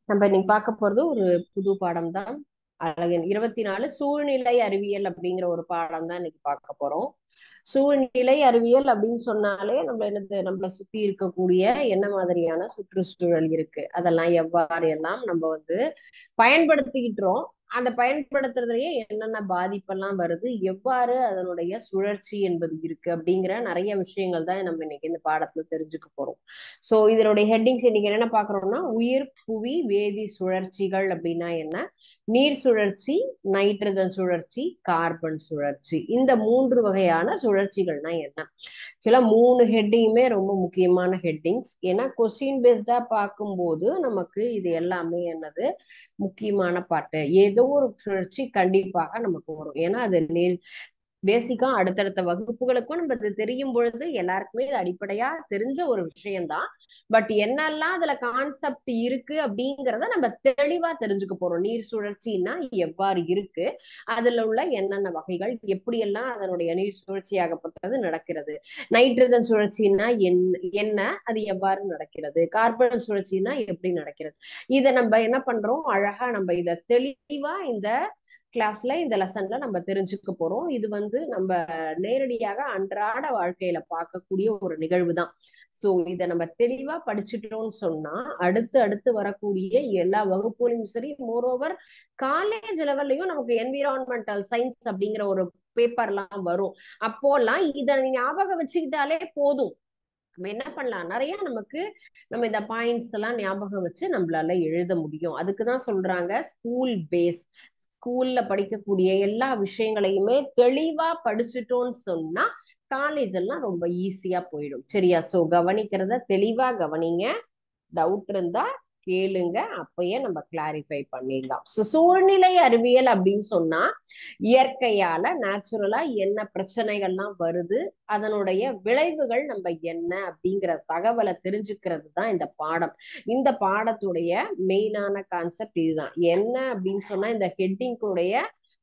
நம்ம இன்னைக்கு பார்க்க போறது ஒரு புது பாடம் தான் அழகன் இருபத்தி நாலு சூழ்நிலை அறிவியல் அப்படிங்கிற ஒரு பாடம் தான் இன்னைக்கு பார்க்க போறோம் சூழ்நிலை அறிவியல் அப்படின்னு சொன்னாலே நம்ம என்னது நம்மளை சுத்தி இருக்கக்கூடிய என்ன மாதிரியான சுற்றுச்சூழல் இருக்கு அதெல்லாம் எவ்வாறு எல்லாம் நம்ம வந்து பயன்படுத்திக்கிட்டோம் அந்த பயன்படுத்துறதுலயே என்னென்ன பாதிப்பெல்லாம் வருது எவ்வாறு அதனுடைய சுழற்சி என்பது இருக்கு அப்படிங்கிற நிறைய விஷயங்கள் தான் நம்ம இன்னைக்கு இந்த பாடத்துல தெரிஞ்சுக்க போறோம் சோ இதனுடைய ஹெட்டிங்ஸ் இன்னைக்கு என்னென்ன பாக்குறோம்னா உயிர் புவி வேதி சுழற்சிகள் அப்படின்னா என்ன நீர் சுழற்சி நைட்ரஜன் சுழற்சி கார்பன் சுழற்சி இந்த மூன்று வகையான சுழற்சிகள்னா என்ன சில மூணு ஹெட்டிங்குமே ரொம்ப முக்கியமான ஹெட்டிங்ஸ் ஏன்னா கொஸ்டின் பேஸ்டா பார்க்கும்போது நமக்கு இது எல்லாமே என்னது முக்கியமான பாட்டு ஏதோ ஒரு சுழற்சி கண்டிப்பாக நமக்கு வரும் ஏன்னா அது நேர் பேசிக்கா அடுத்தடுத்த வகுப்புகளுக்கும் நம்ம இது தெரியும் பொழுது எல்லாருக்குமே இது அடிப்படையா தெரிஞ்ச ஒரு விஷயம்தான் பட் என்னெல்லாம் அதுல கான்செப்ட் இருக்கு அப்படிங்கிறத நம்ம தெளிவா தெரிஞ்சுக்க போறோம் நீர் சுழற்சின்னா எவ்வாறு இருக்கு அதுல உள்ள என்னென்ன வகைகள் எப்படியெல்லாம் அதனுடைய நீர் சுழற்சியாகப்பட்டது நடக்கிறது நைட்ரஜன் சுழற்சின்னா என்ன அது எவ்வாறு நடக்கிறது கார்பன் சுழற்சினா எப்படி நடக்கிறது இதை நம்ம என்ன பண்றோம் அழகா நம்ம இத தெளிவா இந்த கிளாஸ்ல இந்த லெசன்ல நம்ம தெரிஞ்சுக்க போறோம் இது வந்து நம்ம நேரடியாக அன்றாட வாழ்க்கையில பார்க்கக்கூடிய ஒரு நிகழ்வு தான் சோ இத நம்ம தெளிவா படிச்சுட்டோம்னு சொன்னா அடுத்து அடுத்து வரக்கூடிய எல்லா வகுப்புகளையும் சரி மோரோவர் காலேஜ் லெவல்லையும் நமக்கு என்விரான்மெண்டல் சயின்ஸ் அப்படிங்கிற ஒரு பேப்பர்லாம் வரும் அப்போல்லாம் இத ஞாபகம் வச்சுக்கிட்டாலே போதும் நம்ம என்ன பண்ணலாம் நிறைய நமக்கு நம்ம இந்த பாயிண்ட்ஸ் எல்லாம் ஞாபகம் வச்சு நம்மளால எழுத முடியும் அதுக்குதான் சொல்றாங்க ஸ்கூல் பேஸ் ஸ்கூல்ல படிக்கக்கூடிய எல்லா விஷயங்களையுமே தெளிவா படிச்சுட்டோம்னு சொன்னா காலேஜ் எல்லாம் ரொம்ப ஈஸியா போயிடும் சரியா சோ கவனிக்கிறத தெளிவா கவனிங்க டவுட் இருந்தா கேளுங்க அப்பயே நம்ம கிளாரிஃபை பண்ணிடலாம் ஸோ சூழ்நிலை அறிவியல் அப்படின்னு சொன்னா இயற்கையால நேச்சுரலா என்ன பிரச்சனைகள்லாம் வருது அதனுடைய விளைவுகள் நம்ம என்ன அப்படிங்கிற தகவலை தெரிஞ்சுக்கிறது தான் இந்த பாடம் இந்த பாடத்துடைய மெயினான கான்செப்ட் இதுதான் என்ன அப்படின்னு சொன்னா இந்த ஹெட்டிங்குடைய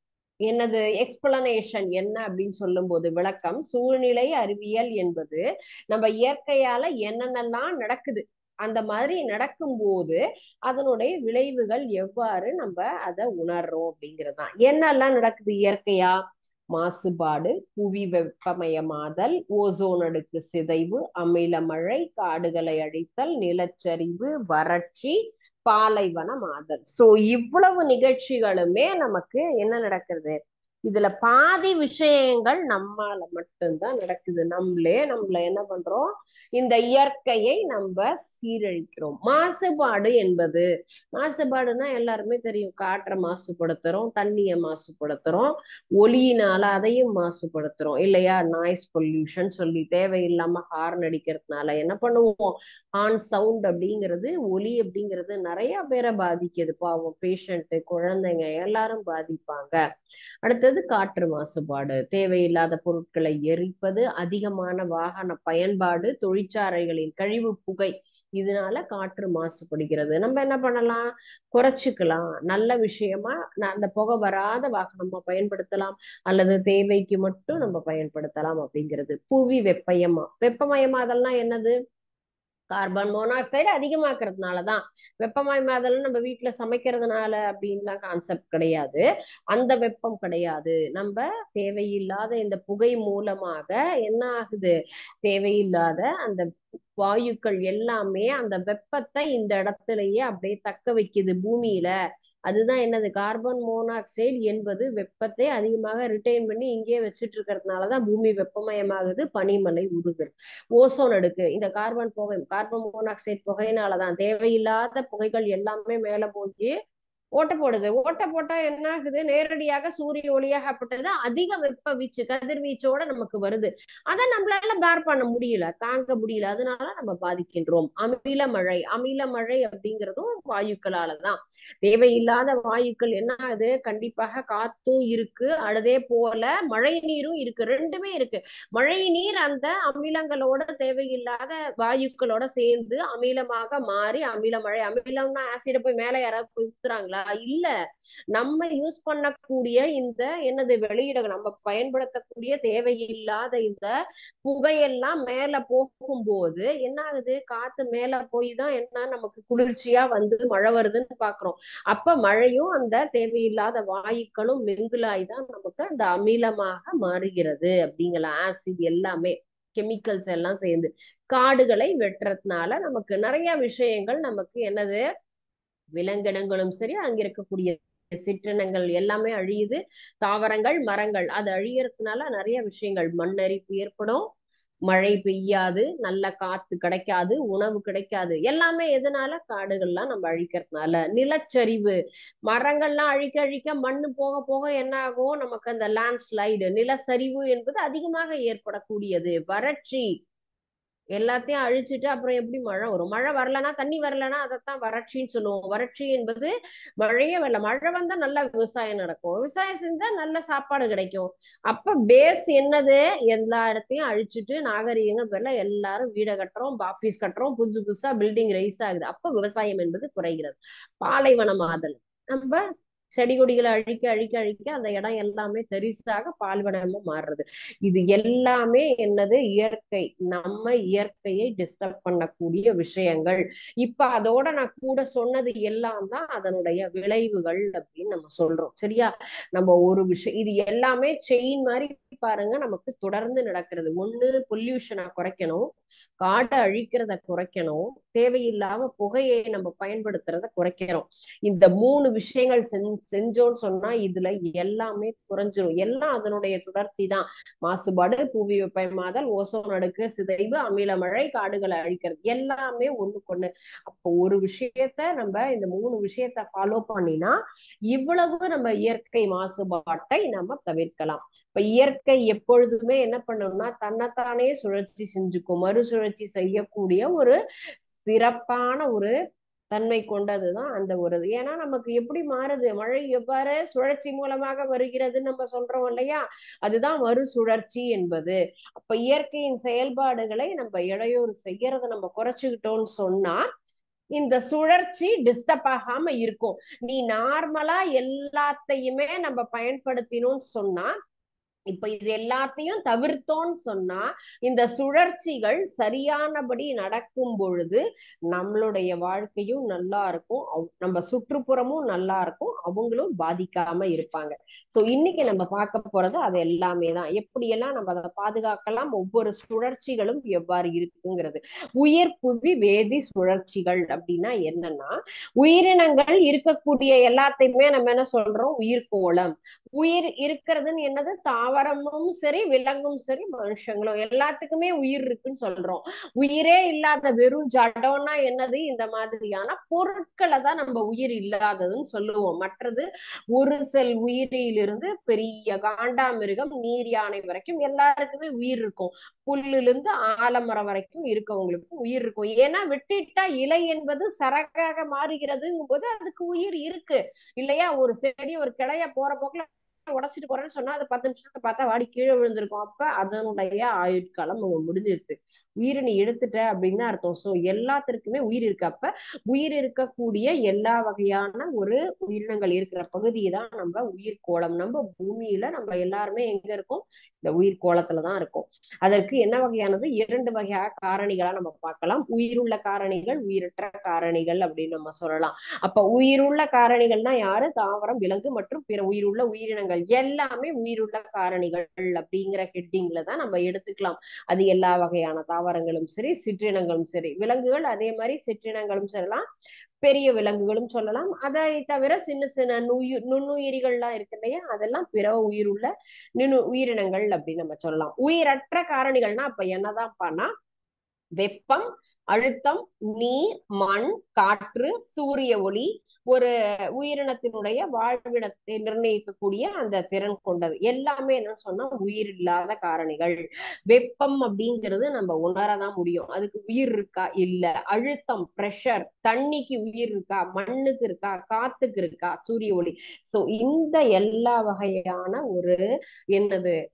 என்னது எக்ஸ்பிளனேஷன் என்ன அப்படின்னு சொல்லும் போது விளக்கம் சூழ்நிலை அறிவியல் என்பது நம்ம இயற்கையால என்னென்னலாம் நடக்குது அந்த மாதிரி நடக்கும்போது அதனுடைய விளைவுகள் எவ்வாறு நம்ம அதை உணர்றோம் அப்படிங்கிறதுதான் என்னெல்லாம் நடக்குது இயற்கையா மாசுபாடு புவி வெப்பமயமாதல் ஓசோன் அடுக்கு சிதைவு அமில மழை காடுகளை அழித்தல் நிலச்சரிவு வறட்சி பாலைவனமாதல் சோ இவ்வளவு நிகழ்ச்சிகளுமே நமக்கு என்ன நடக்கிறது இதுல பாதி விஷயங்கள் நம்மால மட்டும்தான் நடக்குது நம்மளே நம்மள என்ன பண்றோம் இந்த இயற்கையை நம்ம சீரழிக்கிறோம் மாசுபாடு என்பது மாசுபாடுனா எல்லாருமே தெரியும் காற்றை மாசுபடுத்துறோம் தண்ணிய மாசுபடுத்துறோம் ஒலியினால அதையும் மாசுபடுத்துறோம் இல்லையா நாய்ஸ் பொல்யூஷன் சொல்லி தேவையில்லாம ஹார்ன் அடிக்கிறதுனால என்ன பண்ணுவோம் ஆன் சவுண்ட் அப்படிங்கிறது ஒலி அப்படிங்கிறது நிறைய பேரை பாதிக்குது பாவம் பேஷண்ட் குழந்தைங்க எல்லாரும் பாதிப்பாங்க அடுத்தது காற்று மாசுபாடு தேவையில்லாத பொருட்களை எரிப்பது அதிகமான வாகன பயன்பாடு தொழிற்சாலைகளின் கழிவு புகை இதனால காற்று மாசுபடுகிறது நம்ம என்ன பண்ணலாம் குறைச்சிக்கலாம் நல்ல விஷயமா அந்த புகை வராத வாகனமா பயன்படுத்தலாம் அல்லது தேவைக்கு மட்டும் நம்ம பயன்படுத்தலாம் அப்படிங்கிறது புவி வெப்பயமா வெப்பமயமா அதெல்லாம் என்னது கார்பன் மோனாக்சைடு அதிகமாக்குறதுனாலதான் வெப்பமயமாதல் நம்ம வீட்டுல சமைக்கிறதுனால அப்படின்லாம் கான்செப்ட் கிடையாது அந்த வெப்பம் கிடையாது நம்ம தேவையில்லாத இந்த புகை மூலமாக என்ன ஆகுது தேவையில்லாத அந்த வாயுக்கள் எல்லாமே அந்த வெப்பத்தை இந்த இடத்துலயே அப்படியே தக்க வைக்குது பூமியில அதுதான் என்னது கார்பன் மோனாக்சைடு என்பது வெப்பத்தை அதிகமாக ரிட்டைன் பண்ணி இங்கேயே வச்சுட்டு இருக்கிறதுனாலதான் பூமி வெப்பமயமாகுது பனிமலை உருகுது ஓசோன் அடுக்கு இந்த கார்பன் புகை கார்பன் மோனாக்சைடு புகையினாலதான் தேவையில்லாத புகைகள் எல்லாமே மேல போய் ஓட்ட போடுது ஓட்ட போட்டா என்ன ஆகுது நேரடியாக சூரிய ஒளியாகப்பட்டது அதிக வெப்ப வீச்சு கதிர்வீச்சோட நமக்கு வருது அதை நம்மளால பேர் பண்ண முடியல தாங்க முடியல அதனால நம்ம பாதிக்கின்றோம் அமில மழை அமில மழை அப்படிங்கிறதும் வாயுக்களாலதான் தேவையில்லாத வாயுக்கள் என்ன ஆகுது கண்டிப்பாக காத்தும் இருக்கு அதே போல மழை நீரும் இருக்கு ரெண்டுமே இருக்கு மழை நீர் அந்த அமிலங்களோட தேவையில்லாத வாயுக்களோட சேர்ந்து அமிலமாக மாறி அமில மழை அமிலம்னா ஆசிட போய் மேல யாராவது போய் ஊத்துறாங்களா அப்படிங்கிறீங்களா இல்ல நம்ம யூஸ் பண்ணக்கூடிய இந்த என்னது வெளியிட நம்ம பயன்படுத்தக்கூடிய தேவையில்லாத இந்த புகையெல்லாம் மேல போகும்போது என்ன ஆகுது காத்து மேல போய் தான் என்ன நமக்கு குளிர்ச்சியா வந்து மழை வருதுன்னு பாக்குறோம் அப்ப மழையும் அந்த தேவையில்லாத வாயுக்களும் மிங்கிலாய் தான் நமக்கு அந்த அமிலமாக மாறுகிறது அப்படிங்கிற ஆசிட் எல்லாமே கெமிக்கல்ஸ் எல்லாம் சேர்ந்து காடுகளை வெட்டுறதுனால நமக்கு நிறைய விஷயங்கள் நமக்கு என்னது விலங்கினங்களும் சரி அங்க இருக்கக்கூடிய சிற்றினங்கள் எல்லாமே அழியுது தாவரங்கள் மரங்கள் அது அழியறதுனால நிறைய விஷயங்கள் மண்ணரிப்பு ஏற்படும் மழை பெய்யாது நல்ல காத்து கிடைக்காது உணவு கிடைக்காது எல்லாமே எதனால காடுகள்லாம் நம்ம அழிக்கிறதுனால நிலச்சரிவு மரங்கள்லாம் அழிக்க அழிக்க மண்ணு போக போக என்ன ஆகும் நமக்கு அந்த லேண்ட்ஸ்லைடு நிலச்சரிவு என்பது அதிகமாக ஏற்படக்கூடியது வறட்சி எல்லாத்தையும் அழிச்சிட்டு அப்புறம் எப்படி மழை வரும் மழை வரலன்னா தண்ணி வரலன்னா அதைத்தான் வறட்சின்னு சொல்லுவோம் வறட்சி என்பது மழையே வரல மழை வந்தா நல்ல விவசாயம் நடக்கும் விவசாயம் செஞ்சா நல்ல சாப்பாடு கிடைக்கும் அப்ப பேஸ் என்னது எல்லா இடத்தையும் அழிச்சிட்டு நாகரிகங்கள் பேர்ல எல்லாரும் வீடை கட்டுறோம் ஆபீஸ் கட்டுறோம் புதுசு புதுசா பில்டிங் ரைஸ் ஆகுது அப்ப விவசாயம் என்பது குறைகிறது பாலைவனமாதல் நம்ம செடி கொடிகளை அழிக்க அழிக்க அழிக்க அந்த இடம் எல்லாமே தரிசாக பால்வனமா மாறுறது இது எல்லாமே என்னது இயற்கை நம்ம இயற்கையை டிஸ்டர்ப் பண்ணக்கூடிய விஷயங்கள் இப்ப அதோட நான் கூட சொன்னது எல்லாம் தான் அதனுடைய விளைவுகள் அப்படின்னு நம்ம சொல்றோம் சரியா நம்ம ஒரு விஷயம் இது எல்லாமே செயின் மாதிரி பாருங்க நமக்கு தொடர்ந்து நடக்கிறது ஒண்ணு பொல்யூஷனை குறைக்கணும் காடை அழிக்கிறத குறைக்கணும் தேவையில்லாம புகையை நம்ம பயன்படுத்துறத குறைக்கிறோம் இந்த மூணு விஷயங்கள் செஞ்சோம்னு சொன்னா இதுல எல்லாமே குறைஞ்சிரும் எல்லாம் அதனுடைய தொடர்ச்சி தான் மாசுபாடு புவி வெப்பமாதல் ஓசோன் அடுக்கு சிதைவு அமில மழை காடுகளை அழிக்கிறது எல்லாமே ஒண்ணுக்கு ஒண்ணு அப்போ ஒரு விஷயத்த நம்ம இந்த மூணு விஷயத்த ஃபாலோ பண்ணினா இவ்வளவு நம்ம இயற்கை மாசுபாட்டை நம்ம தவிர்க்கலாம் இப்ப இயற்கை எப்பொழுதுமே என்ன பண்ணணும்னா தன்னைத்தானே சுழற்சி செஞ்சுக்கும் மறுசுழற்சி செய்யக்கூடிய ஒரு சிறப்பான ஒரு தன்மை கொண்டதுதான் அந்த ஒரு ஏன்னா நமக்கு எப்படி மாறுது மழை எவ்வாறு சுழற்சி மூலமாக வருகிறதுன்னு நம்ம சொல்றோம் இல்லையா அதுதான் மறுசுழற்சி என்பது அப்ப இயற்கையின் செயல்பாடுகளை நம்ம இடையூறு செய்யறத நம்ம குறைச்சுக்கிட்டோம்னு சொன்னா இந்த சுழற்சி டிஸ்டர்ப் ஆகாம இருக்கும் நீ நார்மலா எல்லாத்தையுமே நம்ம பயன்படுத்தினோம்னு சொன்னா இப்ப இது எல்லாத்தையும் தவிர்த்தோம்னு சொன்னா இந்த சுழற்சிகள் சரியானபடி நடக்கும் பொழுது நம்மளுடைய வாழ்க்கையும் நல்லா இருக்கும் நம்ம சுற்றுப்புறமும் நல்லா இருக்கும் அவங்களும் பாதிக்காம இருப்பாங்க சோ இன்னைக்கு நம்ம பார்க்க போறது அது எல்லாமே தான் எப்படியெல்லாம் நம்ம அதை பாதுகாக்கலாம் ஒவ்வொரு சுழற்சிகளும் எவ்வாறு இருக்குங்கிறது உயிர் புவி வேதி சுழற்சிகள் அப்படின்னா என்னன்னா உயிரினங்கள் இருக்கக்கூடிய எல்லாத்தையுமே நம்ம என்ன சொல்றோம் உயிர்கோளம் உயிர் இருக்கிறதுன்னு என்னது தாவரமும் சரி விலங்கும் சரி மனுஷங்களும் எல்லாத்துக்குமே உயிர் இருக்குன்னு சொல்றோம் உயிரே இல்லாத வெறும் ஜடம்னா என்னது இந்த மாதிரியான பொருட்களை தான் நம்ம உயிர் இல்லாததுன்னு சொல்லுவோம் மற்றது ஒரு செல் உயிரிலிருந்து பெரிய காண்டாமிருகம் நீர் யானை வரைக்கும் எல்லாருக்குமே உயிர் இருக்கும் புல்லுல இருந்து ஆலமரம் வரைக்கும் இருக்கவங்களுக்கு உயிர் இருக்கும் ஏன்னா விட்டுட்டா இலை என்பது சரக்காக மாறுகிறதுங்கும் போது அதுக்கு உயிர் இருக்கு இல்லையா ஒரு செடி ஒரு கிளைய போற போக்குல உடச்சிட்டு போறேன்னு சொன்னா அது பத்து நிமிஷத்தை பார்த்தா வாடி கீழே விழுந்திருக்கும் அப்ப அதனுடைய ஆயுட்காலம் அங்க முடிஞ்சிருச்சு உயிரை நீ எடுத்துட்ட அப்படின்னு அர்த்தம் சோ எல்லாத்திற்குமே உயிர் இருக்கு அப்ப உயிர் இருக்கக்கூடிய எல்லா வகையான ஒரு உயிரினங்கள் இருக்கிற பகுதியை தான் நம்ம உயிர் கோளம் நம்ம பூமியில நம்ம எல்லாருமே எங்க இருக்கோம் இந்த உயிர் கோலத்துலதான் இருக்கும் அதற்கு என்ன வகையானது இரண்டு வகையாக காரணிகளா நம்ம பார்க்கலாம் உயிருள்ள காரணிகள் உயிரற்ற காரணிகள் அப்படின்னு நம்ம சொல்லலாம் அப்ப உயிருள்ள காரணிகள்னா யாரு தாவரம் விலங்கு மற்றும் பிற உயிருள்ள உயிரினங்கள் எல்லாமே உயிருள்ள காரணிகள் அப்படிங்கிற ஹெட்டிங்ல தான் நம்ம எடுத்துக்கலாம் அது எல்லா வகையான தாவரங்களும் சரி சிற்றினங்களும் சரி விலங்குகள் அதே மாதிரி சிற்றினங்களும் சொல்லலாம் பெரிய விலங்குகளும் சொல்லலாம் அதை தவிர சின்ன சின்ன நுயிர் நுண்ணுயிரிகள்லாம் இருக்கு இல்லையா அதெல்லாம் பிற உயிருள்ள நுணு உயிரினங்கள் அப்படின்னு நம்ம சொல்லலாம் உயிரற்ற காரணிகள்னா அப்ப என்னதான் பண்ணா வெப்பம் அழுத்தம் நீர் மண் காற்று சூரிய ஒளி ஒரு உயிரினத்தினுடைய வாழ்விடத்தை நிர்ணயிக்கக்கூடிய அந்த திறன் கொண்டது எல்லாமே என்ன சொன்னா உயிர் இல்லாத காரணிகள் வெப்பம் அப்படிங்கிறது நம்ம உணரதான் முடியும் அதுக்கு உயிர் இருக்கா இல்ல அழுத்தம் பிரஷர் தண்ணிக்கு உயிர் இருக்கா மண்ணுக்கு இருக்கா காத்துக்கு இருக்கா சூரிய ஒளி சோ இந்த எல்லா வகையான ஒரு என்னது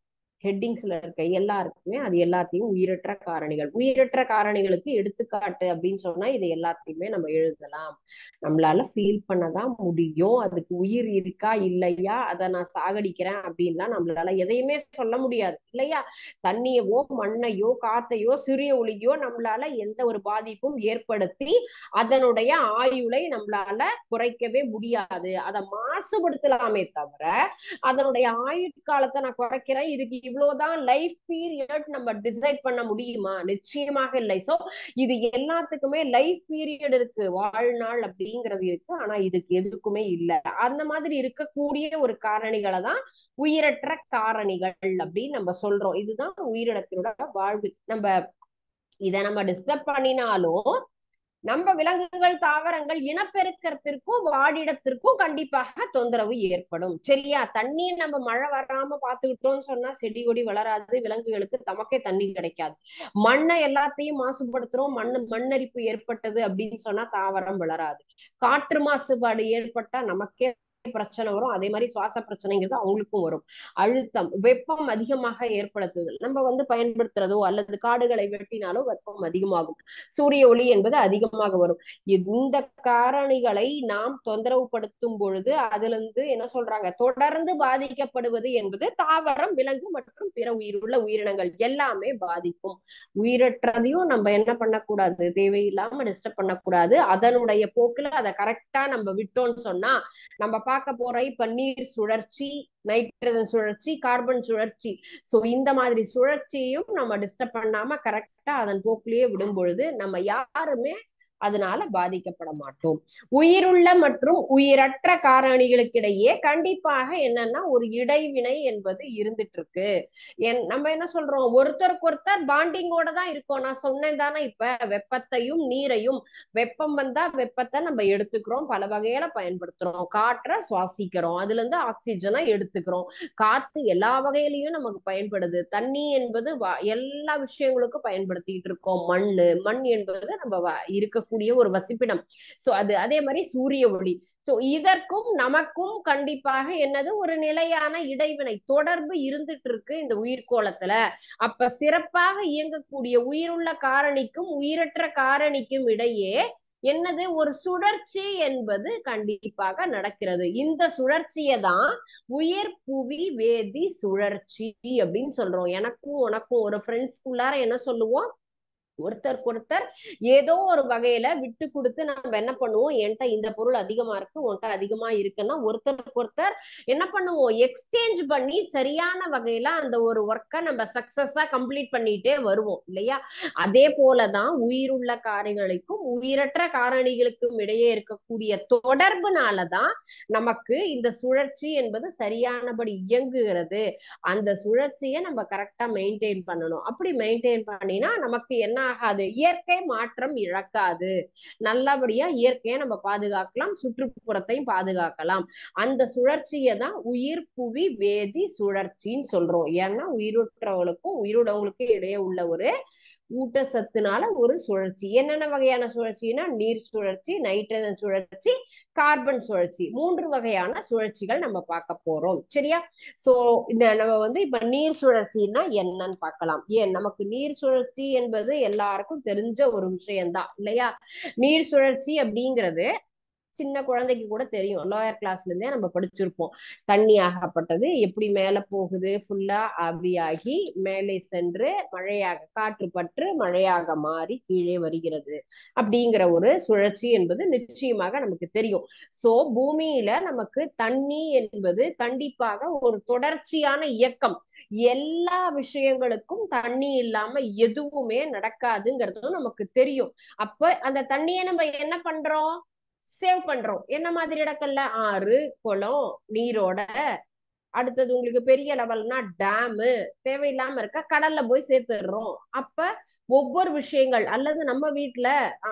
ஹெட்டிங்ஸ்ல இருக்க எல்லாருக்குமே அது எல்லாத்தையும் உயிரற்ற காரணிகள் உயிரற்ற காரணிகளுக்கு எடுத்துக்காட்டு அப்படின்னு சொன்னா இது எல்லாத்தையுமே நம்ம எழுதலாம் நம்மளால ஃபீல் பண்ணதான் முடியும் அதுக்கு உயிர் இருக்கா இல்லையா அதை நான் சாகடிக்கிறேன் அப்படின்லாம் நம்மளால எதையுமே சொல்ல முடியாது இல்லையா தண்ணியவோ மண்ணையோ காத்தையோ சிறிய ஒளியோ நம்மளால எந்த ஒரு பாதிப்பும் ஏற்படுத்தி அதனுடைய ஆயுளை நம்மளால குறைக்கவே முடியாது அதை மாசுபடுத்தலாமே தவிர அதனுடைய ஆயுட்காலத்தை நான் குறைக்கிறேன் இதுக்கு இவ்வளவுதான் லைஃப் பீரியட் நம்ம டிசைட் பண்ண முடியுமா நிச்சயமாக இல்லை சோ இது எல்லாத்துக்குமே லைஃப் பீரியட் இருக்கு வாழ்நாள் அப்படிங்கிறது இருக்கு ஆனா இதுக்கு எதுக்குமே இல்லை அந்த மாதிரி இருக்கக்கூடிய ஒரு காரணிகளை தான் உயிரற்ற காரணிகள் அப்படின்னு நம்ம சொல்றோம் இதுதான் உயிரினத்தினோட வாழ்வு நம்ம இதை நம்ம டிஸ்டர்ப் பண்ணினாலும் நம்ம விலங்குகள் தாவரங்கள் இனப்பெருக்கத்திற்கும் வாடிடத்திற்கும் கண்டிப்பாக தொந்தரவு ஏற்படும் சரியா தண்ணி நம்ம மழை வராம பாத்துக்கிட்டோம்னு சொன்னா செடி கொடி வளராது விலங்குகளுக்கு தமக்கே தண்ணி கிடைக்காது மண்ணை எல்லாத்தையும் மாசுபடுத்துறோம் மண்ணு மண்ணரிப்பு ஏற்பட்டது அப்படின்னு சொன்னா தாவரம் வளராது காற்று மாசுபாடு ஏற்பட்டா நமக்கே பிரச்சனை வரும் அதே மாதிரி சுவாச பிரச்சனைங்கிறது அவங்களுக்கும் வரும் அழுத்தம் வெப்பம் அதிகமாக ஏற்படுத்துதல் நம்ம வந்து பயன்படுத்துறதோ அல்லது காடுகளை வெட்டினாலோ வெப்பம் அதிகமாகும் சூரிய ஒளி என்பது அதிகமாக வரும் இந்த காரணிகளை நாம் தொந்தரவு படுத்தும் பொழுது அதுல இருந்து என்ன சொல்றாங்க தொடர்ந்து பாதிக்கப்படுவது என்பது தாவரம் விலங்கு மற்றும் பிற உயிருள்ள உயிரினங்கள் எல்லாமே பாதிக்கும் உயிரற்றதையும் நம்ம என்ன பண்ணக்கூடாது தேவையில்லாம டிஸ்டர்ப் பண்ணக்கூடாது அதனுடைய போக்குல அதை கரெக்டா நம்ம விட்டோம்னு சொன்னா நம்ம பார்க்க போற இப்ப நீர் சுழற்சி நைட்ரஜன் சுழற்சி கார்பன் சுழற்சி சோ இந்த மாதிரி சுழற்சியையும் நம்ம டிஸ்டர்ப் பண்ணாம கரெக்டா அதன் போக்குலயே விடும் பொழுது நம்ம யாருமே அதனால பாதிக்கப்பட மாட்டோம் உயிருள்ள மற்றும் உயிரற்ற காரணிகளுக்கிடையே கண்டிப்பாக என்னன்னா ஒரு இடைவினை என்பது இருந்துட்டு இருக்கு என் நம்ம என்ன சொல்றோம் ஒருத்தருக்கு ஒருத்தர் பாண்டிங்கோட தான் இருக்கோம் நான் சொன்னேன் தானே இப்ப வெப்பத்தையும் நீரையும் வெப்பம் வந்தா வெப்பத்தை நம்ம எடுத்துக்கிறோம் பல வகையில பயன்படுத்துறோம் காற்றை சுவாசிக்கிறோம் அதுல இருந்து ஆக்சிஜனை எடுத்துக்கிறோம் காத்து எல்லா வகையிலயும் நமக்கு பயன்படுது தண்ணி என்பது எல்லா விஷயங்களுக்கும் பயன்படுத்திட்டு இருக்கோம் மண்ணு மண் என்பது நம்ம இருக்க இருக்கக்கூடிய ஒரு வசிப்பிடம் சோ அது அதே மாதிரி சூரிய ஒளி சோ இதற்கும் நமக்கும் கண்டிப்பாக என்னது ஒரு நிலையான இடைவினை தொடர்பு இருந்துட்டு இருக்கு இந்த உயிர்கோளத்துல அப்ப சிறப்பாக இயங்கக்கூடிய உயிருள்ள காரணிக்கும் உயிரற்ற காரணிக்கும் இடையே என்னது ஒரு சுழற்சி என்பது கண்டிப்பாக நடக்கிறது இந்த சுழற்சியை தான் உயிர் புவி வேதி சுழற்சி அப்படின்னு சொல்றோம் எனக்கும் உனக்கும் ஒரு ஃப்ரெண்ட்ஸ்குள்ளார என்ன சொல்லுவோம் ஒருத்தருக்கு ஒருத்தர் ஏதோ ஒரு வகையில விட்டு கொடுத்து நம்ம என்ன பண்ணுவோம் என்கிட்ட இந்த பொருள் அதிகமா இருக்கு உன்கிட்ட அதிகமா இருக்குன்னா ஒருத்தருக்கு ஒருத்தர் என்ன பண்ணுவோம் எக்ஸ்சேஞ்ச் பண்ணி சரியான வகையில அந்த ஒரு ஒர்க்கை நம்ம சக்சஸா கம்ப்ளீட் பண்ணிட்டே வருவோம் இல்லையா அதே போலதான் உயிருள்ள காரணிகளுக்கும் உயிரற்ற காரணிகளுக்கும் இடையே இருக்கக்கூடிய தொடர்புனாலதான் நமக்கு இந்த சுழற்சி என்பது சரியானபடி இயங்குகிறது அந்த சுழற்சியை நம்ம கரெக்டா மெயின்டைன் பண்ணணும் அப்படி மெயின்டைன் பண்ணினா நமக்கு என்ன ஆகாது இயற்கை மாற்றம் இழக்காது நல்லபடியா இயற்கையை நம்ம பாதுகாக்கலாம் சுற்றுப்புறத்தையும் பாதுகாக்கலாம் அந்த சுழற்சியை தான் உயிர் புவி வேதி சுழற்சின்னு சொல்றோம் ஏன்னா உயிருற்றவங்களுக்கும் உயிருடவங்களுக்கும் இடையே உள்ள ஒரு ஊட்டச்சத்துனால ஒரு சுழற்சி என்னென்ன வகையான சுழற்சினா நீர் சுழற்சி நைட்ரஜன் சுழற்சி கார்பன் சுழற்சி மூன்று வகையான சுழற்சிகள் நம்ம பார்க்க போறோம் சரியா சோ இந்த நம்ம வந்து இப்ப நீர் சுழற்சின்னா என்னன்னு பார்க்கலாம் ஏன் நமக்கு நீர் சுழற்சி என்பது எல்லாருக்கும் தெரிஞ்ச ஒரு விஷயம்தான் இல்லையா நீர் சுழற்சி அப்படிங்கிறது சின்ன குழந்தைக்கு கூட தெரியும் லோயர் கிளாஸ்ல இருந்தே நம்ம படிச்சிருப்போம் தண்ணி ஆகப்பட்டது எப்படி மேல போகுது ஃபுல்லா ஆவியாகி மேலே சென்று மழையாக காற்று பற்று மழையாக மாறி கீழே வருகிறது அப்படிங்கிற ஒரு சுழற்சி என்பது நிச்சயமாக நமக்கு தெரியும் சோ பூமியில நமக்கு தண்ணி என்பது கண்டிப்பாக ஒரு தொடர்ச்சியான இயக்கம் எல்லா விஷயங்களுக்கும் தண்ணி இல்லாம எதுவுமே நடக்காதுங்கிறதும் நமக்கு தெரியும் அப்ப அந்த தண்ணியை நம்ம என்ன பண்றோம் சேவ் பண்றோம் என்ன மாதிரி இடங்கள்ல ஆறு குளம் நீரோட அடுத்தது உங்களுக்கு பெரிய லெவல்னா டேமு தேவையில்லாம இருக்க கடல்ல போய் சேர்த்துடுறோம் அப்ப ஒவ்வொரு விஷயங்கள் அல்லது நம்ம வீட்டுல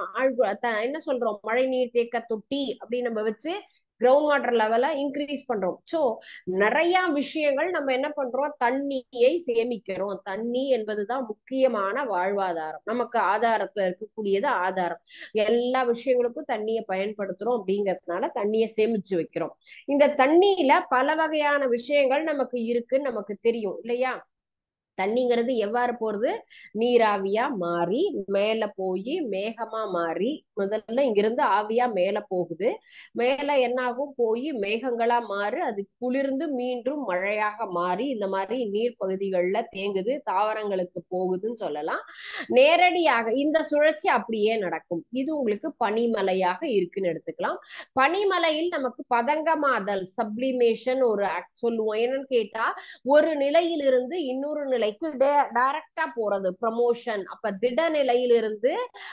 என்ன சொல்றோம் மழை நீர் தேக்க தொட்டி அப்படின்னு நம்ம வச்சு கிரவுண்ட் வாட்டர் லெவலை இன்க்ரீஸ் பண்றோம் ஸோ நிறைய விஷயங்கள் நம்ம என்ன பண்றோம் தண்ணியை சேமிக்கிறோம் தண்ணி என்பதுதான் முக்கியமான வாழ்வாதாரம் நமக்கு ஆதாரத்துல இருக்கக்கூடியது ஆதாரம் எல்லா விஷயங்களுக்கும் தண்ணியை பயன்படுத்துறோம் அப்படிங்கறதுனால தண்ணியை சேமிச்சு வைக்கிறோம் இந்த தண்ணியில பல வகையான விஷயங்கள் நமக்கு இருக்குன்னு நமக்கு தெரியும் இல்லையா தண்ணிங்கிறது எவ்வாறு போறது நீராவியா மாறி மேல போய் மேகமா மாறி முதல்ல இங்கிருந்து ஆவியா மேல போகுது மேல என்னாகும் போய் மேகங்களா மாறி அது குளிர்ந்து மீண்டும் மழையாக மாறி இந்த மாதிரி நீர் பகுதிகளில் தேங்குது தாவரங்களுக்கு போகுதுன்னு சொல்லலாம் நேரடியாக இந்த சுழற்சி அப்படியே நடக்கும் இது உங்களுக்கு பனிமலையாக இருக்குன்னு எடுத்துக்கலாம் பனிமலையில் நமக்கு பதங்கமாதல் சப்ளிமேஷன் ஒரு சொல்லுவோம் என்னன்னு கேட்டா ஒரு நிலையிலிருந்து இன்னொரு நிலைக்கு டைரக்டா போறது ப்ரமோஷன் அப்ப திட நிலையிலிருந்து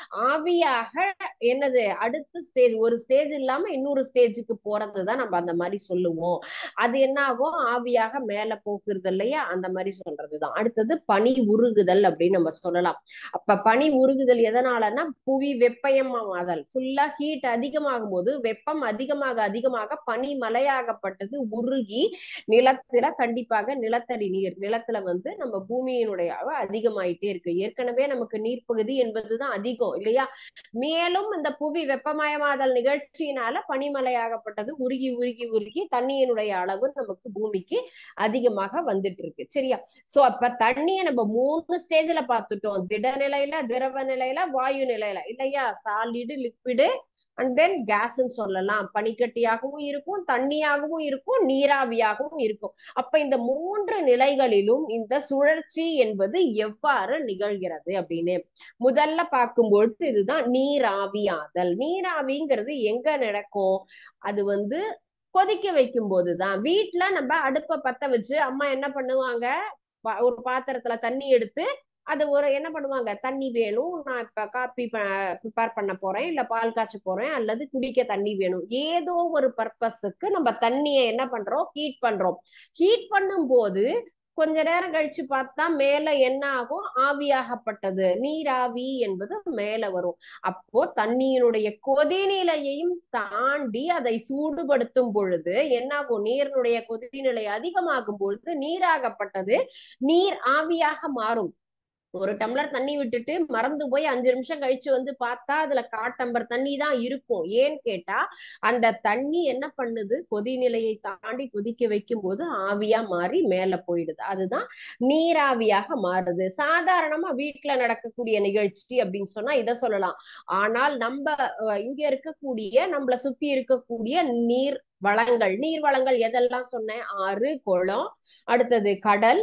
ஆவியாக என்னது அடுத்த ஸ்டேஜ் ஒரு ஸ்டேஜ் இல்லாம இன்னொரு ஸ்டேஜுக்கு போறதுதான் நம்ம அந்த மாதிரி சொல்லுவோம் அது என்ன ஆகும் ஆவியாக மேல போக்குறது இல்லையா அந்த மாதிரி சொல்றதுதான் அடுத்தது பனி உருகுதல் அப்படின்னு நம்ம சொல்லலாம் அப்ப பனி உருகுதல் எதனாலன்னா புவி வெப்பயமாதல் ஃபுல்லா ஹீட் அதிகமாகும் போது வெப்பம் அதிகமாக அதிகமாக பனி மலையாகப்பட்டது உருகி நிலத்துல கண்டிப்பாக நிலத்தடி நீர் நிலத்துல வந்து நம்ம பூமியினுடைய அளவு அதிகமாயிட்டே இருக்கு ஏற்கனவே நமக்கு நீர்ப்பகுதி என்பதுதான் அதிகம் இல்லையா மேலும் இந்த புவி வெப்பமயமாதல் நிகழ்ச்சியினால பனிமலையாகப்பட்டது உருகி உருகி உருகி தண்ணியினுடைய அளவு நமக்கு பூமிக்கு அதிகமாக வந்துட்டு இருக்கு சரியா சோ அப்ப தண்ணியை நம்ம மூணு ஸ்டேஜ்ல பார்த்துட்டோம் திட நிலையில திரவ நிலையில வாயு நிலையில இல்லையா சாலிடு லிக்விடு அண்ட் தென் கேஸ்ன்னு சொல்லலாம் பனிக்கட்டியாகவும் இருக்கும் தண்ணியாகவும் இருக்கும் நீராவியாகவும் இருக்கும் அப்ப இந்த மூன்று நிலைகளிலும் இந்த சுழற்சி என்பது எவ்வாறு நிகழ்கிறது அப்படின்னு முதல்ல பார்க்கும்பொழுது இதுதான் நீராவியாதல் நீராவிங்கிறது எங்க நடக்கும் அது வந்து கொதிக்க வைக்கும் போதுதான் வீட்டுல நம்ம அடுப்ப பத்த வச்சு அம்மா என்ன பண்ணுவாங்க ஒரு பாத்திரத்துல தண்ணி எடுத்து அது ஒரு என்ன பண்ணுவாங்க தண்ணி வேணும் நான் இப்ப காப்பி ப்ரிப்பேர் பண்ண போறேன் இல்ல பால் காய்ச்ச போறேன் அல்லது குடிக்க தண்ணி வேணும் ஏதோ ஒரு பர்பஸுக்கு நம்ம தண்ணியை என்ன பண்றோம் ஹீட் பண்றோம் ஹீட் பண்ணும் போது கொஞ்ச நேரம் கழிச்சு பார்த்தா மேல என்ன ஆகும் ஆவியாகப்பட்டது நீராவி என்பது மேல வரும் அப்போ தண்ணியினுடைய கொதிநிலையையும் தாண்டி அதை சூடுபடுத்தும் பொழுது என்னாகும் நீரினுடைய கொதிநிலை அதிகமாகும் பொழுது நீராகப்பட்டது நீர் ஆவியாக மாறும் ஒரு டம்ளர் தண்ணி விட்டுட்டு மறந்து போய் அஞ்சு நிமிஷம் கழிச்சு வந்து பார்த்தா அதுல காட்டம்பர் தண்ணி தான் இருக்கும் ஏன்னு கேட்டா அந்த தண்ணி என்ன பண்ணுது கொதிநிலையை தாண்டி கொதிக்க வைக்கும் போது ஆவியா மாறி மேல போயிடுது அதுதான் நீராவியாக மாறுது சாதாரணமா வீட்டுல நடக்கக்கூடிய நிகழ்ச்சி அப்படின்னு சொன்னா இதை சொல்லலாம் ஆனால் நம்ம இங்க இருக்கக்கூடிய நம்மள சுத்தி இருக்கக்கூடிய நீர் வளங்கள் நீர் வளங்கள் எதெல்லாம் சொன்னேன் ஆறு குளம் அடுத்தது கடல்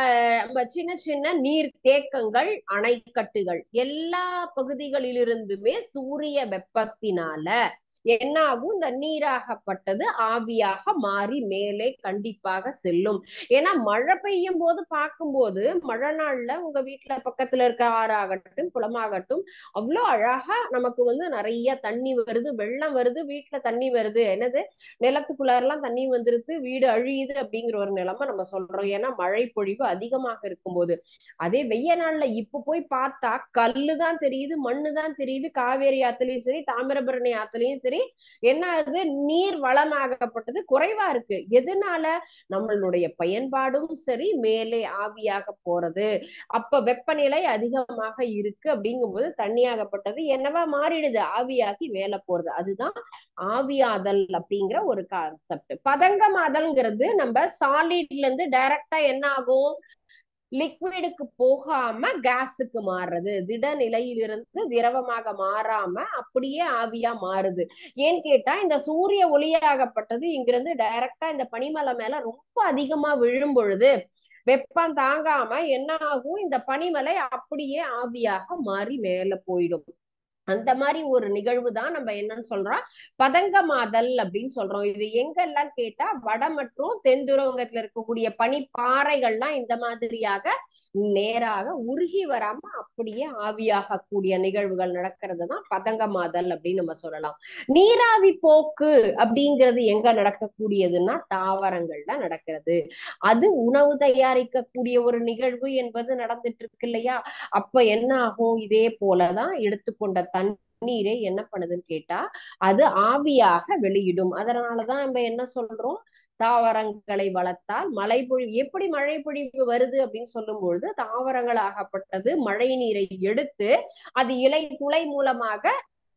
சின்ன சின்ன நீர் தேக்கங்கள் அணைக்கட்டுகள் எல்லா பகுதிகளிலிருந்துமே சூரிய வெப்பத்தினால என்ன ஆகும் இந்த நீராகப்பட்டது ஆவியாக மாறி மேலே கண்டிப்பாக செல்லும் ஏன்னா மழை பெய்யும் போது பார்க்கும்போது மழை நாள்ல உங்க வீட்டுல பக்கத்துல இருக்க ஆறாகட்டும் குளமாகட்டும் அவ்வளோ அழகா நமக்கு வந்து நிறைய தண்ணி வருது வெள்ளம் வருது வீட்டுல தண்ணி வருது என்னது நிலத்துக்குள்ளாரெல்லாம் தண்ணி வந்துருது வீடு அழியுது அப்படிங்கிற ஒரு நிலைமை நம்ம சொல்றோம் ஏன்னா மழை பொழிவு அதிகமாக இருக்கும்போது அதே வெய்ய நாள்ல இப்ப போய் பார்த்தா கல்லு தான் தெரியுது மண்ணு தான் தெரியுது காவேரி ஆத்துலயும் சரி தாமிரபரணி ஆத்துலயும் சரி சரி என்ன ஆகுது நீர் வளமாகப்பட்டது குறைவா இருக்கு எதனால நம்மளுடைய பயன்பாடும் சரி மேலே ஆவியாக போறது அப்ப வெப்பநிலை அதிகமாக இருக்கு அப்படிங்கும்போது தண்ணியாகப்பட்டது என்னவா மாறிடுது ஆவியாகி மேல போறது அதுதான் ஆவியாதல் அப்படிங்கிற ஒரு கான்செப்ட் பதங்கமாதல்ங்கிறது நம்ம சாலிட்ல இருந்து டைரக்டா என்ன ஆகும் லிக்விடுக்கு போகாம கேஸுக்கு மாறுறது திட நிலையிலிருந்து திரவமாக மாறாம அப்படியே ஆவியா மாறுது ஏன்னு கேட்டா இந்த சூரிய ஒளியாகப்பட்டது இங்கிருந்து டைரக்டா இந்த பனிமலை மேல ரொம்ப அதிகமா விழும் பொழுது வெப்பம் தாங்காம என்ன ஆகும் இந்த பனிமலை அப்படியே ஆவியாக மாறி மேல போயிடும் அந்த மாதிரி ஒரு நிகழ்வு தான் நம்ம என்னன்னு சொல்றோம் பதங்கமாதல் அப்படின்னு சொல்றோம் இது எங்கெல்லாம் கேட்டா வட மற்றும் தென் துருவங்கத்துல இருக்கக்கூடிய பனிப்பாறைகள்லாம் இந்த மாதிரியாக நேராக உருகி வராம அப்படியே ஆவியாக கூடிய நிகழ்வுகள் நடக்கிறது தான் பதங்கமாதல் அப்படின்னு நம்ம சொல்லலாம் நீராவி போக்கு அப்படிங்கிறது எங்க நடக்கக்கூடியதுன்னா தாவரங்கள்ல நடக்கிறது அது உணவு தயாரிக்கக்கூடிய ஒரு நிகழ்வு என்பது நடந்துட்டு இருக்கு இல்லையா அப்ப என்ன ஆகும் இதே போலதான் எடுத்துக்கொண்ட தண்ணீரை என்ன பண்ணுதுன்னு கேட்டா அது ஆவியாக வெளியிடும் அதனாலதான் நம்ம என்ன சொல்றோம் தாவரங்களை வளர்த்தால் மழை பொழிவு எப்படி மழை பொழிவு வருது அப்படின்னு சொல்லும் பொழுது தாவரங்கள் ஆகப்பட்டது மழை நீரை எடுத்து அது இலை துளை மூலமாக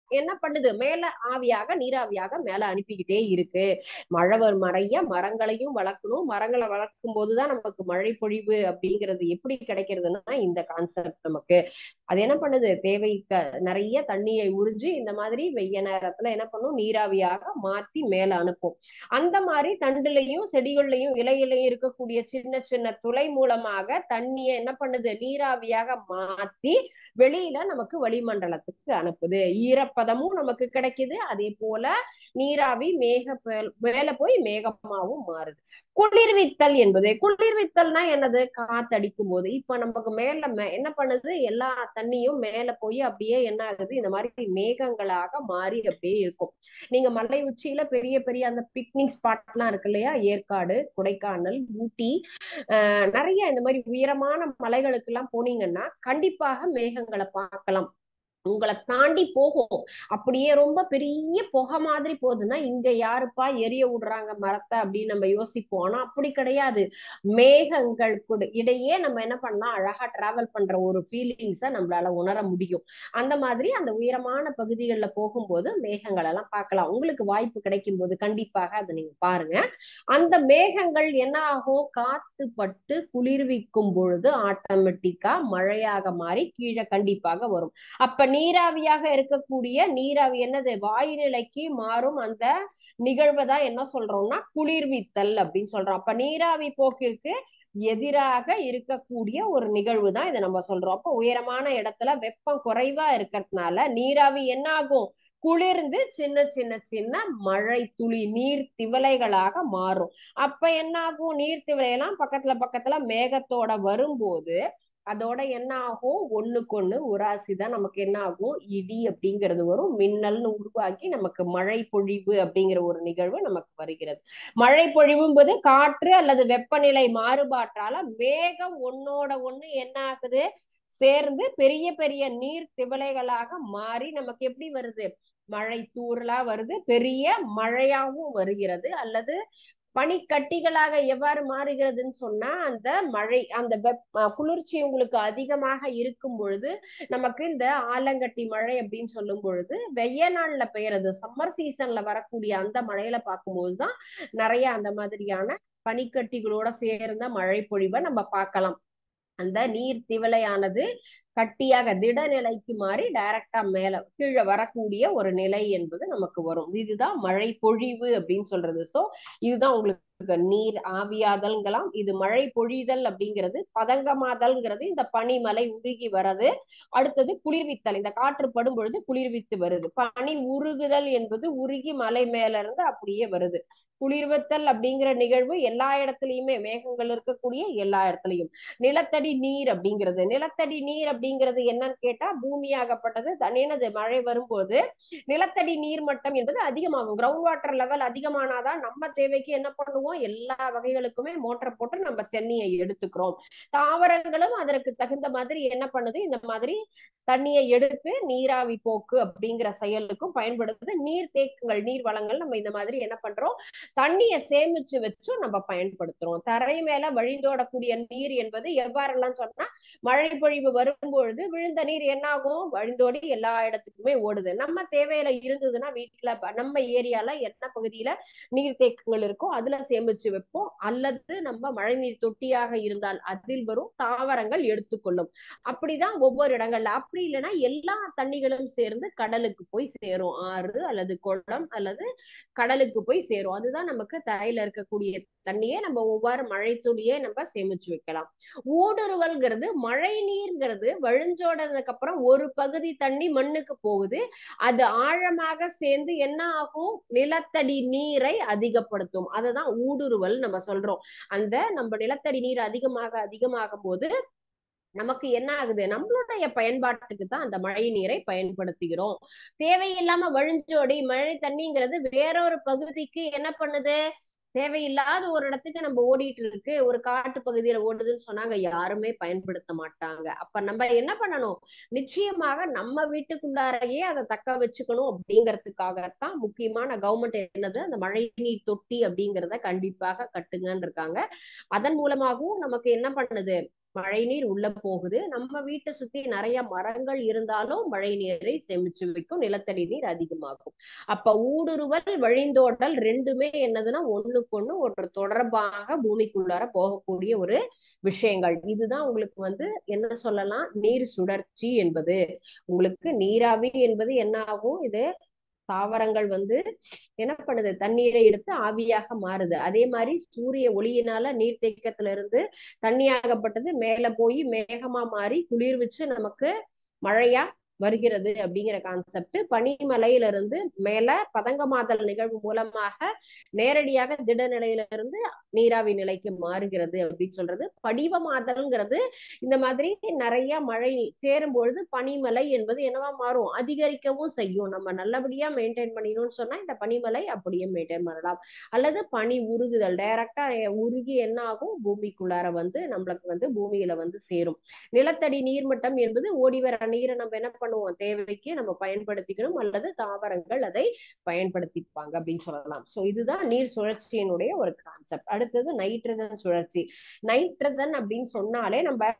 என்ன பண்ணுது மேல ஆவியாக நீராவியாக மேல அனுப்பிக்கிட்டே இருக்கு மழை வரும் நிறைய மரங்களையும் வளர்க்கணும் மரங்களை வளர்க்கும் போதுதான் நமக்கு மழை பொழிவு அப்படிங்கிறது எப்படி கிடைக்கிறதுன்னா இந்த கான்செப்ட் நமக்கு அது என்ன பண்ணுது தேவை நிறைய தண்ணியை உறிஞ்சு இந்த மாதிரி வெய்ய நேரத்துல என்ன பண்ணும் நீராவியாக மாத்தி மேல அனுப்பும் அந்த மாதிரி தண்டுலையும் செடிகள்லையும் இலையிலையும் இருக்கக்கூடிய சின்ன சின்ன துளை மூலமாக தண்ணியை என்ன பண்ணுது நீராவியாக மாத்தி வெளியில நமக்கு வளிமண்டலத்துக்கு அனுப்புது ஈரப்பதமும் நமக்கு கிடைக்குது அதே போல நீராவி மேக மேல போய் மேகமாவும் மாறுது குளிர்வித்தல் என்பது குளிர்வித்தல்னா என்னது காத்தடிக்கும் போது இப்ப நமக்கு மேல என்ன பண்ணுது எல்லா தண்ணியும் மேல போய் அப்படியே என்ன ஆகுது இந்த மாதிரி மேகங்களாக மாறி அப்படியே இருக்கும் நீங்க மலை உச்சியில பெரிய பெரிய அந்த பிக்னிக் ஸ்பாட் எல்லாம் இருக்கு இல்லையா ஏற்காடு கொடைக்கானல் ஊட்டி ஆஹ் நிறைய இந்த மாதிரி உயரமான மலைகளுக்கு எல்லாம் போனீங்கன்னா கண்டிப்பாக மேகங்களை பார்க்கலாம் உங்களை தாண்டி போகும் அப்படியே ரொம்ப பெரிய புகை மாதிரி போகுதுன்னா இங்க யாருப்பா எரிய விடுறாங்க மரத்தை அப்படின்னு நம்ம யோசிப்போம் ஆனா அப்படி கிடையாது மேகங்கள் கூட இடையே நம்ம என்ன பண்ணலாம் அழகா டிராவல் பண்ற ஒரு ஃபீலிங்ஸை நம்மளால உணர முடியும் அந்த மாதிரி அந்த உயரமான பகுதிகளில் போகும்போது மேகங்கள் எல்லாம் பார்க்கலாம் உங்களுக்கு வாய்ப்பு கிடைக்கும் போது கண்டிப்பாக அதை நீங்க பாருங்க அந்த மேகங்கள் என்ன ஆகும் காத்து பட்டு குளிர்விக்கும் பொழுது ஆட்டோமேட்டிக்கா மழையாக மாறி கீழே கண்டிப்பாக வரும் அப்ப நீராவியாக இருக்கக்கூடிய நீராவி என்னது வாயுநிலைக்கு மாறும் அந்த நிகழ்வை தான் என்ன சொல்றோம்னா குளிர்வித்தல் அப்படின்னு சொல்றோம் அப்ப நீராவி போக்கிற்கு எதிராக இருக்கக்கூடிய ஒரு நிகழ்வு தான் இதை நம்ம சொல்றோம் அப்போ உயரமான இடத்துல வெப்பம் குறைவா இருக்கிறதுனால நீராவி என்ன ஆகும் குளிர்ந்து சின்ன சின்ன சின்ன மழை துளி நீர் திவலைகளாக மாறும் அப்ப என்ன ஆகும் நீர் திவலையெல்லாம் பக்கத்துல பக்கத்துல மேகத்தோட வரும்போது அதோட என்ன ஆகும் ஒண்ணுக்கு ஒண்ணு உராசிதான் நமக்கு என்ன ஆகும் இடி அப்படிங்கிறது வரும் மின்னல்னு உருவாக்கி நமக்கு மழை பொழிவு அப்படிங்கிற ஒரு நிகழ்வு நமக்கு வருகிறது மழை பொழிவும்போது காற்று அல்லது வெப்பநிலை மாறுபாட்டால மேகம் ஒன்னோட ஒண்ணு என்ன ஆகுது சேர்ந்து பெரிய பெரிய நீர் திவலைகளாக மாறி நமக்கு எப்படி வருது மழை தூறலா வருது பெரிய மழையாவும் வருகிறது அல்லது பனிக்கட்டிகளாக எவ்வாறு மாறுகிறதுன்னு சொன்னா அந்த மழை அந்த வெப் குளிர்ச்சி உங்களுக்கு அதிகமாக இருக்கும் பொழுது நமக்கு இந்த ஆலங்கட்டி மழை அப்படின்னு சொல்லும் பொழுது வெய்ய நாள்ல பெய்யறது சம்மர் சீசன்ல வரக்கூடிய அந்த மழையில பார்க்கும்போதுதான் நிறைய அந்த மாதிரியான பனிக்கட்டிகளோட சேர்ந்த மழை பொழிவை நம்ம பார்க்கலாம் அந்த நீர் திவலையானது கட்டியாக திடநிலைக்கு மாறி டைரக்டா மேல கீழே வரக்கூடிய ஒரு நிலை என்பது நமக்கு வரும் இதுதான் மழை பொழிவு அப்படின்னு சொல்றது சோ இதுதான் உங்களுக்கு நீர் ஆவியாதல்களாம் இது மழை பொழிதல் அப்படிங்கிறது பதங்கமாதல்ங்கிறது இந்த பனிமலை உருகி வர்றது அடுத்தது குளிர்வித்தல் இந்த காற்று படும் பொழுது குளிர்வித்து வருது பனி உருகுதல் என்பது உருகி மலை மேல இருந்து அப்படியே வருது குளிர்வித்தல் அப்படிங்கிற நிகழ்வு எல்லா இடத்துலயுமே மேகங்கள் இருக்கக்கூடிய எல்லா இடத்துலயும் நிலத்தடி நீர் அப்படிங்கிறது நிலத்தடி நீர் அப்படிங்கிறது என்னன்னு கேட்டா பூமியாகப்பட்டது தனியனது மழை வரும்போது நிலத்தடி நீர் மட்டம் என்பது அதிகமாகும் கிரவுண்ட் வாட்டர் லெவல் அதிகமானாதான் நம்ம தேவைக்கு என்ன பண்ணுவோம் எல்லா வகைகளுக்குமே மோட்டர் போட்டு நம்ம தண்ணியை எடுத்துக்கிறோம் தாவரங்களும் அதற்கு தகுந்த மாதிரி என்ன பண்ணுது இந்த மாதிரி தண்ணியை எடுத்து நீராவி போக்கு அப்படிங்கிற செயலுக்கும் பயன்படுத்துது நீர் தேக்குகள் நீர் வளங்கள் நம்ம இந்த மாதிரி என்ன பண்றோம் தண்ணியை சேமிச்சு வச்சும் நம்ம பயன்படுத்துறோம் தரை மேல வழிந்தோடக்கூடிய நீர் என்பது எவ்வாறெல்லாம் சொன்னா மழை பொழிவு வரும்பொழுது விழுந்த நீர் என்ன ஆகும் வழிந்தோடி எல்லா இடத்துக்குமே ஓடுது நம்ம தேவையில இருந்ததுன்னா வீட்டுல நம்ம ஏரியால என்ன பகுதியில நீர் தேக்கங்கள் இருக்கோ அதுல சேமிச்சு வைப்போம் அல்லது நம்ம மழை நீர் தொட்டியாக இருந்தால் அதில் வரும் தாவரங்கள் எடுத்துக்கொள்ளும் அப்படிதான் ஒவ்வொரு இடங்கள்ல அப்படி இல்லைன்னா எல்லா தண்ணிகளும் சேர்ந்து கடலுக்கு போய் சேரும் ஆறு அல்லது குளம் அல்லது கடலுக்கு போய் சேரும் அதுதான் நமக்கு தரையில இருக்கக்கூடிய தண்ணியே நம்ம ஒவ்வொரு மழை துளியே நம்ம சேமிச்சு வைக்கலாம் ஊடுருவல்ங்கிறது மழை நீர்ங்கிறது வழிஞ்சோடதுக்கு அப்புறம் ஒரு பகுதி தண்ணி மண்ணுக்கு போகுது அது ஆழமாக சேர்ந்து என்ன ஆகும் நிலத்தடி நீரை அதிகப்படுத்தும் அதுதான் ஊடுருவல் நம்ம சொல்றோம் அந்த நம்ம நிலத்தடி நீர் அதிகமாக அதிகமாகும் போது நமக்கு என்ன ஆகுது நம்மளுடைய பயன்பாட்டுக்கு தான் அந்த மழை நீரை பயன்படுத்துகிறோம் தேவையில்லாம வழிஞ்சோடி மழை தண்ணிங்கிறது வேறொரு பகுதிக்கு என்ன பண்ணுது தேவையில்லாத ஒரு இடத்துக்கு நம்ம ஓடிட்டு இருக்கு ஒரு காட்டு பகுதியில ஓடுதுன்னு சொன்னாங்க யாருமே பயன்படுத்த மாட்டாங்க அப்ப நம்ம என்ன பண்ணணும் நிச்சயமாக நம்ம வீட்டுக்குள்ளாரையே அதை தக்க வச்சுக்கணும் அப்படிங்கிறதுக்காகத்தான் முக்கியமான கவர்மெண்ட் என்னது அந்த மழை நீர் தொட்டி அப்படிங்கிறத கண்டிப்பாக கட்டுங்கன்னு இருக்காங்க அதன் மூலமாகவும் நமக்கு என்ன பண்ணுது மழை நீர் உள்ள போகுது நம்ம வீட்டை சுத்தி நிறைய மரங்கள் இருந்தாலும் மழை நீரை சேமிச்சு வைக்கும் நிலத்தடி நீர் அதிகமாகும் அப்ப ஊடுருவல் வழிந்தோடல் ரெண்டுமே என்னதுன்னா ஒண்ணுக்கு ஒண்ணு ஒரு தொடர்பாக பூமிக்குள்ளார போகக்கூடிய ஒரு விஷயங்கள் இதுதான் உங்களுக்கு வந்து என்ன சொல்லலாம் நீர் சுழற்சி என்பது உங்களுக்கு நீராவி என்பது என்ன ஆகும் இது தாவரங்கள் வந்து என்ன பண்ணுது தண்ணீரை எடுத்து ஆவியாக மாறுது அதே மாதிரி சூரிய ஒளியினால நீர்த்தேக்கத்துல இருந்து தண்ணியாகப்பட்டது மேல போய் மேகமா மாறி குளிர்விச்சு நமக்கு மழையா வருகிறது அப்படிங்கிற கான்செப்ட் பனிமலையில இருந்து மேல பதங்கமாதல் நிகழ்வு மூலமாக நேரடியாக திட நிலையில இருந்து நீராவி நிலைக்கு மாறுகிறது அப்படின்னு சொல்றது படிவமாதல்ங்கிறது இந்த மாதிரி நிறைய மழை சேரும் பொழுது பனிமலை என்பது என்னவா மாறும் அதிகரிக்கவும் செய்யும் நம்ம நல்லபடியா மெயின்டைன் பண்ணிடணும்னு சொன்னா இந்த பனிமலை அப்படியே மெயின்டைன் பண்ணலாம் அல்லது பனி உருகுதல் டைரக்டா உருகி என்ன ஆகும் பூமிக்குள்ளார வந்து நம்மளுக்கு வந்து பூமியில வந்து சேரும் நிலத்தடி நீர்மட்டம் என்பது ஓடி வர நீரை நம்ம என்ன பண்ணுவோம் தேவைக்கு நம்ம பயன்படுத்திக்கணும் அல்லது தாவரங்கள் அதை பயன்படுத்திப்பாங்க அப்படின்னு சொல்லலாம் சோ இதுதான் நீர் சுழற்சியினுடைய ஒரு கான்செப்ட் அடுத்தது நைட்ரஜன் சுழற்சி நைட்ரஜன் அப்படின்னு சொன்னாலே நம்ம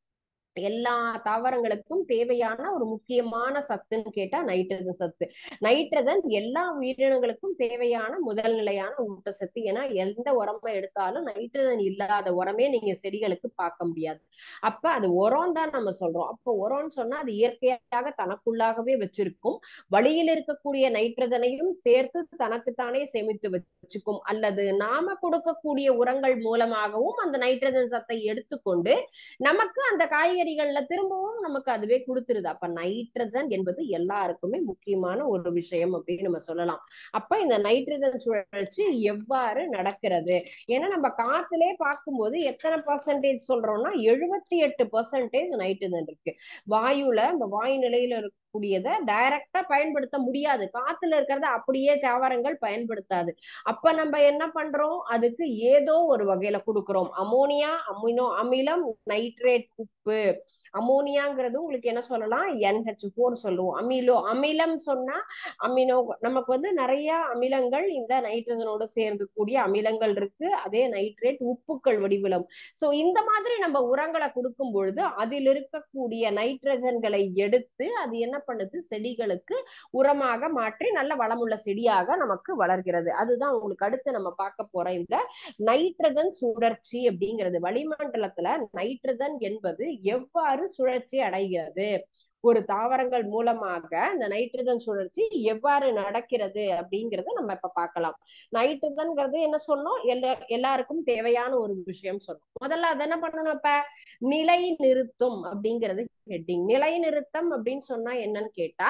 எல்லா தாவரங்களுக்கும் தேவையான ஒரு முக்கியமான சத்துன்னு கேட்டா நைட்ரஜன் சத்து நைட்ரஜன் எல்லா உயிரினங்களுக்கும் தேவையான முதல் நிலையான ஊட்டச்சத்து ஏன்னா எந்த உரமா எடுத்தாலும் நைட்ரஜன் இல்லாத உரமே நீங்க செடிகளுக்கு பார்க்க முடியாது அப்ப அது உரம் தான் நம்ம சொல்றோம் அப்போ உரம்னு சொன்னா அது இயற்கையாக தனக்குள்ளாகவே வச்சிருக்கும் வழியில் இருக்கக்கூடிய நைட்ரஜனையும் சேர்த்து தனக்குத்தானே சேமித்து வச்சுக்கும் அல்லது நாம கொடுக்கக்கூடிய உரங்கள் மூலமாகவும் அந்த நைட்ரஜன் சத்தை எடுத்துக்கொண்டு நமக்கு அந்த காய்கறி காய்கறிகள்ல திரும்பவும் நமக்கு அதுவே கொடுத்துருது அப்ப நைட்ரஜன் என்பது எல்லாருக்குமே முக்கியமான ஒரு விஷயம் அப்படின்னு நம்ம சொல்லலாம் அப்ப இந்த நைட்ரஜன் சுழற்சி எவ்வாறு நடக்கிறது ஏன்னா நம்ம காத்துலே பார்க்கும்போது எத்தனை பர்சன்டேஜ் சொல்றோம்னா எழுபத்தி எட்டு பர்சன்டேஜ் நைட்ரஜன் இருக்கு வாயுல இந்த வாயு நிலையில இருக்கக்கூடியதை டைரக்டா பயன்படுத்த முடியாது காத்துல இருக்கிறத அப்படியே தாவரங்கள் பயன்படுத்தாது அப்ப நம்ம என்ன பண்றோம் அதுக்கு ஏதோ ஒரு வகையில கொடுக்குறோம் அமோனியா அமினோ அமிலம் நைட்ரேட் உப்பு அமோனியாங்கிறது உங்களுக்கு என்ன சொல்லலாம் என்ஹெச் போர் சொல்லுவோம் அமிலோ அமிலம் சொன்னா அமினோ நமக்கு வந்து நிறைய அமிலங்கள் இந்த நைட்ரஜனோட சேர்ந்து கூடிய அமிலங்கள் இருக்கு அதே நைட்ரேட் உப்புக்கள் வடிவிலும் சோ இந்த மாதிரி நம்ம உரங்களை கொடுக்கும் பொழுது அதில் இருக்கக்கூடிய நைட்ரஜன்களை எடுத்து அது என்ன பண்ணுது செடிகளுக்கு உரமாக மாற்றி நல்ல வளமுள்ள செடியாக நமக்கு வளர்கிறது அதுதான் உங்களுக்கு அடுத்து நம்ம பார்க்க போற இந்த நைட்ரஜன் சுழற்சி அப்படிங்கிறது வளிமண்டலத்துல நைட்ரஜன் என்பது எவ்வாறு சுழற்சி அடைகிறது ஒரு தாவரங்கள் மூலமாக இந்த நைட்ரஜன் சுழற்சி எவ்வாறு நடக்கிறது அப்படிங்கறத நம்ம இப்ப பார்க்கலாம் நைட்ரஜன்ங்கிறது என்ன சொன்னோம் எல்லா எல்லாருக்கும் தேவையான ஒரு விஷயம் சொன்னோம் முதல்ல அது என்ன பண்ணணும் அப்ப நிலை நிறுத்தும் அப்படிங்கிறது ஹெட்டிங் நிலை நிறுத்தம் அப்படின்னு சொன்னா என்னன்னு கேட்டா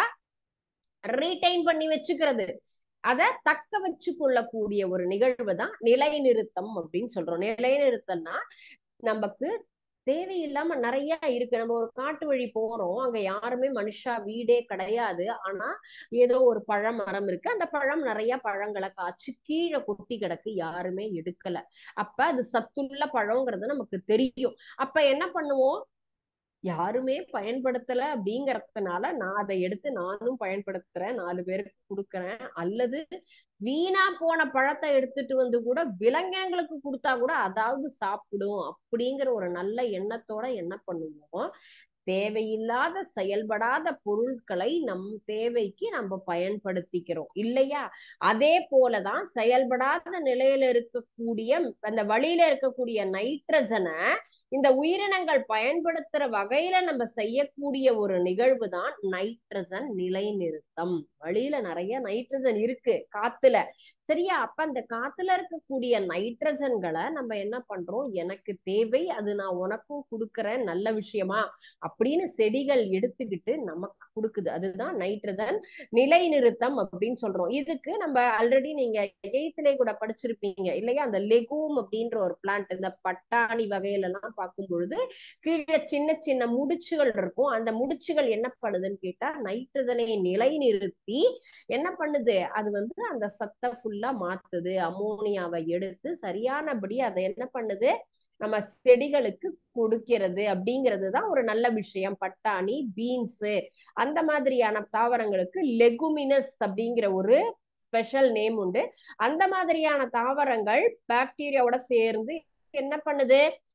ரீடைன் பண்ணி வச்சுக்கிறது அதை தக்க வச்சு கொள்ளக்கூடிய ஒரு நிகழ்வு தான் நிலைநிறுத்தம் அப்படின்னு சொல்றோம் நிலைநிறுத்தம்னா நமக்கு தேவையில்லாம நிறைய இருக்கு நம்ம ஒரு காட்டு வழி போறோம் அங்க யாருமே மனுஷா வீடே கிடையாது ஆனா ஏதோ ஒரு பழம் மரம் இருக்கு அந்த பழம் நிறைய பழங்களை காய்ச்சி கீழே கொட்டி கிடக்கு யாருமே எடுக்கல அப்ப அது சத்துள்ள பழங்கிறது நமக்கு தெரியும் அப்ப என்ன பண்ணுவோம் யாருமே பயன்படுத்தல அப்படிங்கறதுனால நான் அதை எடுத்து நானும் பயன்படுத்துறேன் நாலு பேருக்கு கொடுக்கறேன் அல்லது வீணா போன பழத்தை எடுத்துட்டு வந்து கூட விலங்கினங்களுக்கு கொடுத்தா கூட அதாவது சாப்பிடும் அப்படிங்கிற ஒரு நல்ல எண்ணத்தோட என்ன பண்ணுவோம் தேவையில்லாத செயல்படாத பொருட்களை நம் தேவைக்கு நம்ம பயன்படுத்திக்கிறோம் இல்லையா அதே போலதான் செயல்படாத நிலையில இருக்கக்கூடிய அந்த வழியில இருக்கக்கூடிய நைட்ரஜனை இந்த உயிரினங்கள் பயன்படுத்துற வகையில நம்ம செய்யக்கூடிய ஒரு நிகழ்வு தான் நைட்ரஜன் நிலைநிறுத்தம் வழியில நிறைய நைட்ரஜன் இருக்கு காத்துல சரியா அப்ப அந்த காத்துல இருக்கக்கூடிய நைட்ரஜன்களை நம்ம என்ன பண்றோம் எனக்கு தேவை அது நான் உனக்கும் கொடுக்கறேன் நல்ல விஷயமா அப்படின்னு செடிகள் எடுத்துக்கிட்டு நமக்கு கொடுக்குது அதுதான் நைட்ரஜன் நிலைநிறுத்தம் அப்படின்னு சொல்றோம் இதுக்கு நம்ம ஆல்ரெடி நீங்க எயித்துலே கூட படிச்சிருப்பீங்க இல்லையா அந்த லெகூம் அப்படின்ற ஒரு பிளான்ட் இந்த பட்டாணி வகையில எல்லாம் பார்க்கும் பொழுது கீழே சின்ன சின்ன முடிச்சுகள் இருக்கும் அந்த முடிச்சுகள் என்ன பண்ணுதுன்னு கேட்டா நைட்ரஜனை நிலைநிறுத்தி என்ன பண்ணுது அது வந்து அந்த சத்தை ஃபுல்லா மாத்துது அமோனியாவை எடுத்து சரியானபடி அதை என்ன பண்ணுது நம்ம செடிகளுக்கு கொடுக்கிறது அப்படிங்கிறது தான் ஒரு நல்ல விஷயம் பட்டாணி பீன்ஸ் அந்த மாதிரியான தாவரங்களுக்கு லெகுமினஸ் அப்படிங்கிற ஒரு ஸ்பெஷல் நேம் உண்டு அந்த மாதிரியான தாவரங்கள் பாக்டீரியாவோட சேர்ந்து என்ன பண்ணுது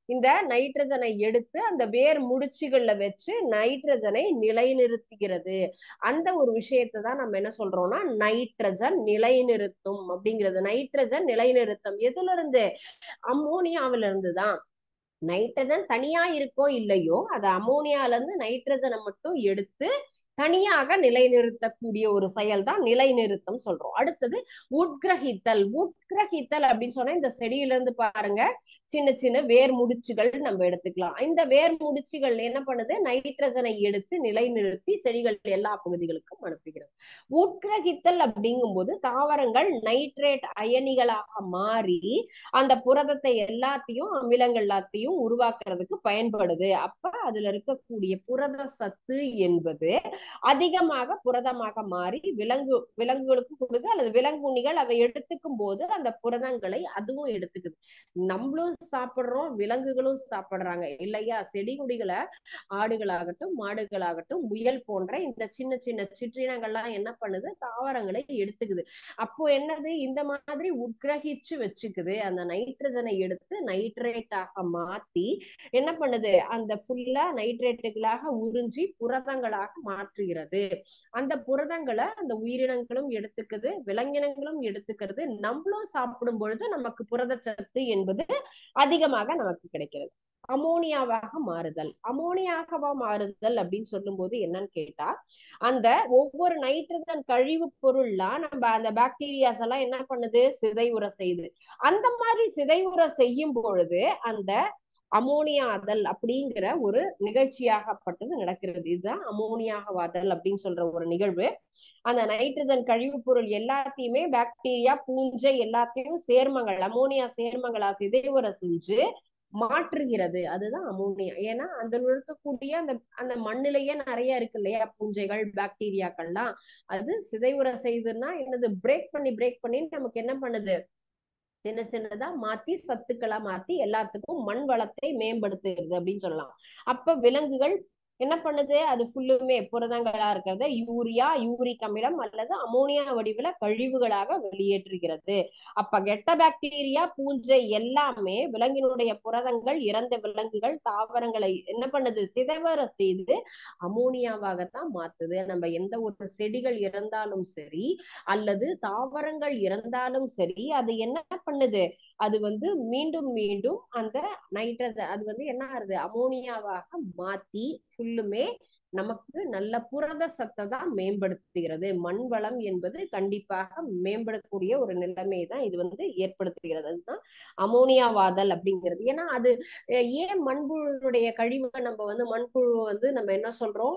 இந்த நைட்ரஜனை எடுத்து அந்த வேர் முடிச்சுகள்ல வச்சு நைட்ரஜனை நிலைநிறுத்துகிறது அந்த ஒரு விஷயத்தை தான் நம்ம என்ன சொல்றோம்னா நைட்ரஜன் நிலைநிறுத்தும் அப்படிங்கிறது நைட்ரஜன் நிலைநிறுத்தம் எதுல இருந்து அம்மோனியாவில இருந்து தான் நைட்ரஜன் தனியா இருக்கோ இல்லையோ அது அமோனியால இருந்து நைட்ரஜனை மட்டும் எடுத்து தனியாக நிலைநிறுத்தக்கூடிய ஒரு செயல் தான் நிலைநிறுத்தம் சொல்றோம் அடுத்தது உட்கிரகித்தல் உட்கிரகித்தல் அப்படின்னு சொன்னா இந்த செடியில இருந்து பாருங்க சின்ன சின்ன வேர் முடிச்சுகள் நம்ம எடுத்துக்கலாம் இந்த வேர் முடிச்சுகள் என்ன பண்ணுது நைட்ரஜனை எடுத்து நிலைநிறுத்தி செடிகள் எல்லா பகுதிகளுக்கும் அனுப்புகிறது உட்கிரகித்தல் அப்படிங்கும் போது தாவரங்கள் நைட்ரேட் அயனிகளாக மாறி அந்த புரதத்தை எல்லாத்தையும் அமிலங்கள் எல்லாத்தையும் உருவாக்குறதுக்கு பயன்படுது அப்ப அதுல இருக்கக்கூடிய புரத சத்து என்பது அதிகமாக புரதமாக மாறி விலங்கு விலங்குகளுக்கு கொடுக்குது அல்லது விலங்குண்ணிகள் அவை எடுத்துக்கும் போது அந்த புரதங்களை அதுவும் எடுத்துக்குது நம்மளும் சாப்பிடுறோம் விலங்குகளும் சாப்பிடுறாங்க இல்லையா செடி கொடிகளை ஆடுகளாகட்டும் மாடுகளாகட்டும் முயல் போன்ற இந்த சின்ன சின்ன சிற்றினங்கள்லாம் என்ன பண்ணுது தாவரங்களை எடுத்துக்குது அப்போ என்னது இந்த மாதிரி உட்கிரகிச்சு வச்சுக்குது அந்த நைட்ரஜனை எடுத்து நைட்ரேட்டாக மாத்தி என்ன பண்ணுது அந்த ஃபுல்லா நைட்ரேட்டுகளாக உறிஞ்சி புரதங்களாக மாற்றுகிறது அந்த புரதங்களை அந்த உயிரினங்களும் எடுத்துக்குது விலங்கினங்களும் எடுத்துக்கிறது நம்மளும் சாப்பிடும் பொழுது நமக்கு புரதச்சத்து என்பது அதிகமாக நமக்கு கிடைக்கிறது அமோனியாவாக மாறுதல் அமோனியாகவா மாறுதல் அப்படின்னு சொல்லும் போது என்னன்னு கேட்டா அந்த ஒவ்வொரு நைட்ரஜன் கழிவு பொருள்லாம் நம்ம அந்த பாக்டீரியாஸ் எல்லாம் என்ன பண்ணுது சிதைவுற செய்யுது அந்த மாதிரி சிதைவுற செய்யும் பொழுது அந்த அமோனியாதல் அப்படிங்கிற ஒரு நிகழ்ச்சியாகப்பட்டது நடக்கிறது இதுதான் அமோனியாகவாதல் அப்படின்னு சொல்ற ஒரு நிகழ்வு அந்த நைட்ரஜன் கழிவு பொருள் எல்லாத்தையுமே பாக்டீரியா பூஞ்சை எல்லாத்தையும் சேர்மங்கள் அமோனியா சேர்மங்களா சிதைவுற செஞ்சு மாற்றுகிறது அதுதான் அமோனியா ஏன்னா அதுல இருக்கக்கூடிய அந்த அந்த மண்ணிலேயே நிறைய இருக்கு இல்லையா பூஞ்சைகள் பாக்டீரியாக்கள்லாம் அது சிதைவுற செய்யுதுன்னா என்னது பிரேக் பண்ணி பிரேக் பண்ணி நமக்கு என்ன பண்ணுது சின்ன சின்னதா மாத்தி சத்துக்களா மாத்தி எல்லாத்துக்கும் மண் வளத்தை மேம்படுத்துகிறது அப்படின்னு சொல்லலாம் அப்ப விலங்குகள் என்ன பண்ணுது அது ஃபுல்லுமே புரதங்களா இருக்கிறத யூரியா யூரிக் அமிலம் அல்லது அமோனியா வடிவுல கழிவுகளாக வெளியேற்றுகிறது அப்ப கெட்ட பாக்டீரியா பூஞ்சை எல்லாமே விலங்கினுடைய புரதங்கள் இறந்த விலங்குகள் தாவரங்களை என்ன பண்ணுது சிதைவர செய்து அமோனியாவாகத்தான் மாத்துது நம்ம எந்த ஒரு செடிகள் இறந்தாலும் சரி அல்லது தாவரங்கள் இறந்தாலும் சரி அது என்ன பண்ணுது அது வந்து மீண்டும் மீண்டும் அந்த நைட்ரஜன் அது வந்து என்ன ஆகுது அமோனியாவாக மாத்தி ஃபுல்லுமே நமக்கு நல்ல புரத சத்தை தான் மேம்படுத்துகிறது மண் வளம் என்பது கண்டிப்பாக மேம்படக்கூடிய ஒரு நிலைமை தான் இது வந்து ஏற்படுத்துகிறது அதுதான் அமோனியாவாதல் அப்படிங்கிறது ஏன்னா அது ஏன் மண்புழுனுடைய கழிவை நம்ம வந்து மண்புழு வந்து நம்ம என்ன சொல்றோம்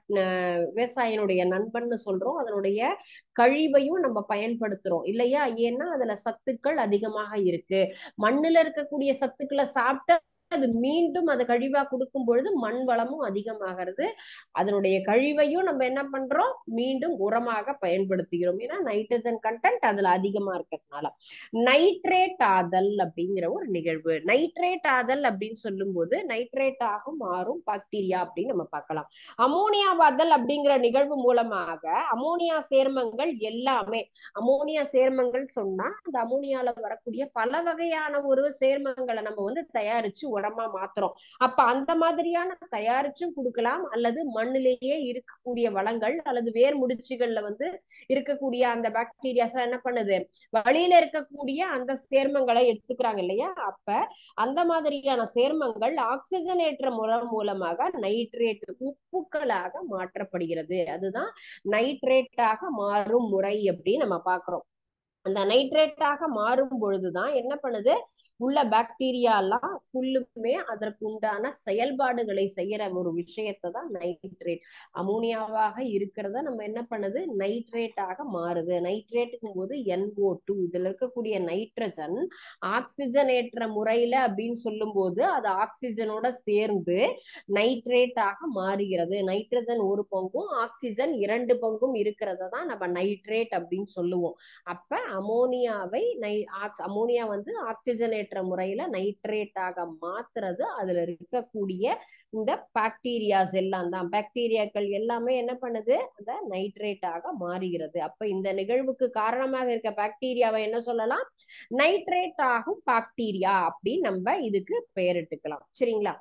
விவசாயினுடைய நண்பன்னு சொல்றோம் அதனுடைய கழிவையும் நம்ம பயன்படுத்துறோம் இல்லையா ஏன்னா அதுல சத்துக்கள் அதிகமாக இருக்கு மண்ணுல இருக்கக்கூடிய சத்துக்களை சாப்பிட்ட அது மீண்டும் அதை கழிவா கொடுக்கும் பொழுது மண் வளமும் அதிகமாகிறது அதனுடைய கழிவையும் நம்ம என்ன பண்றோம் மீண்டும் உரமாக பயன்படுத்துகிறோம் ஏன்னா நைட்ரஜன் கண்டென்ட் அதுல அதிகமா இருக்கிறதுனால நைட்ரேட் ஆதல் அப்படிங்கிற ஒரு நிகழ்வு நைட்ரேட் ஆதல் அப்படின்னு சொல்லும் போது நைட்ரேட் ஆக மாறும் பாக்டீரியா அப்படின்னு நம்ம பார்க்கலாம் அமோனியாவாதல் அப்படிங்கிற நிகழ்வு மூலமாக அமோனியா சேர்மங்கள் எல்லாமே அமோனியா சேர்மங்கள் சொன்னா அந்த அமோனியால வரக்கூடிய பல வகையான ஒரு சேர்மங்களை நம்ம வந்து தயாரிச்சு உரமா மாத்துறோம் அப்ப அந்த மாதிரியான தயாரிச்சும் கொடுக்கலாம் அல்லது மண்ணிலேயே இருக்கக்கூடிய வளங்கள் அல்லது வேர் முடிச்சுகள்ல வந்து இருக்கக்கூடிய அந்த பாக்டீரியாஸ் என்ன பண்ணுது வழியில இருக்கக்கூடிய அந்த சேர்மங்களை எடுத்துக்கிறாங்க இல்லையா அப்ப அந்த மாதிரியான சேர்மங்கள் ஆக்சிஜனேற்ற முறை மூலமாக நைட்ரேட் உப்புக்களாக மாற்றப்படுகிறது அதுதான் நைட்ரேட்டாக மாறும் முறை அப்படின்னு நம்ம பாக்குறோம் அந்த நைட்ரேட்டாக மாறும் பொழுதுதான் என்ன பண்ணுது உள்ள பாக்டீரியா எல்லாம் ஃபுல்லுமே அதற்கு உண்டான செயல்பாடுகளை செய்யற ஒரு விஷயத்தை தான் நைட்ரேட் அமோனியாவாக இருக்கிறத நம்ம என்ன பண்ணுது நைட்ரேட்டாக மாறுது நைட்ரேட்டுக்கும் போது என்ஓ டூ இதுல இருக்கக்கூடிய நைட்ரஜன் ஆக்சிஜனேற்ற முறையில அப்படின்னு சொல்லும் போது அது ஆக்சிஜனோட சேர்ந்து நைட்ரேட்டாக மாறுகிறது நைட்ரஜன் ஒரு பங்கும் ஆக்சிஜன் இரண்டு பங்கும் இருக்கிறத தான் நம்ம நைட்ரேட் அப்படின்னு சொல்லுவோம் அப்ப அமோனியாவை நை அமோனியா வந்து ஆக்சிஜனேற்ற ஆக்சிஜனேற்ற முறையில நைட்ரேட்டாக மாத்துறது அதுல இருக்கக்கூடிய இந்த பாக்டீரியாஸ் எல்லாம் தான் பாக்டீரியாக்கள் எல்லாமே என்ன பண்ணுது அந்த நைட்ரேட்டாக மாறுகிறது அப்ப இந்த நிகழ்வுக்கு காரணமாக இருக்க பாக்டீரியாவை என்ன சொல்லலாம் நைட்ரேட் ஆகும் பாக்டீரியா அப்படின்னு நம்ம இதுக்கு பெயரிட்டுக்கலாம் சரிங்களா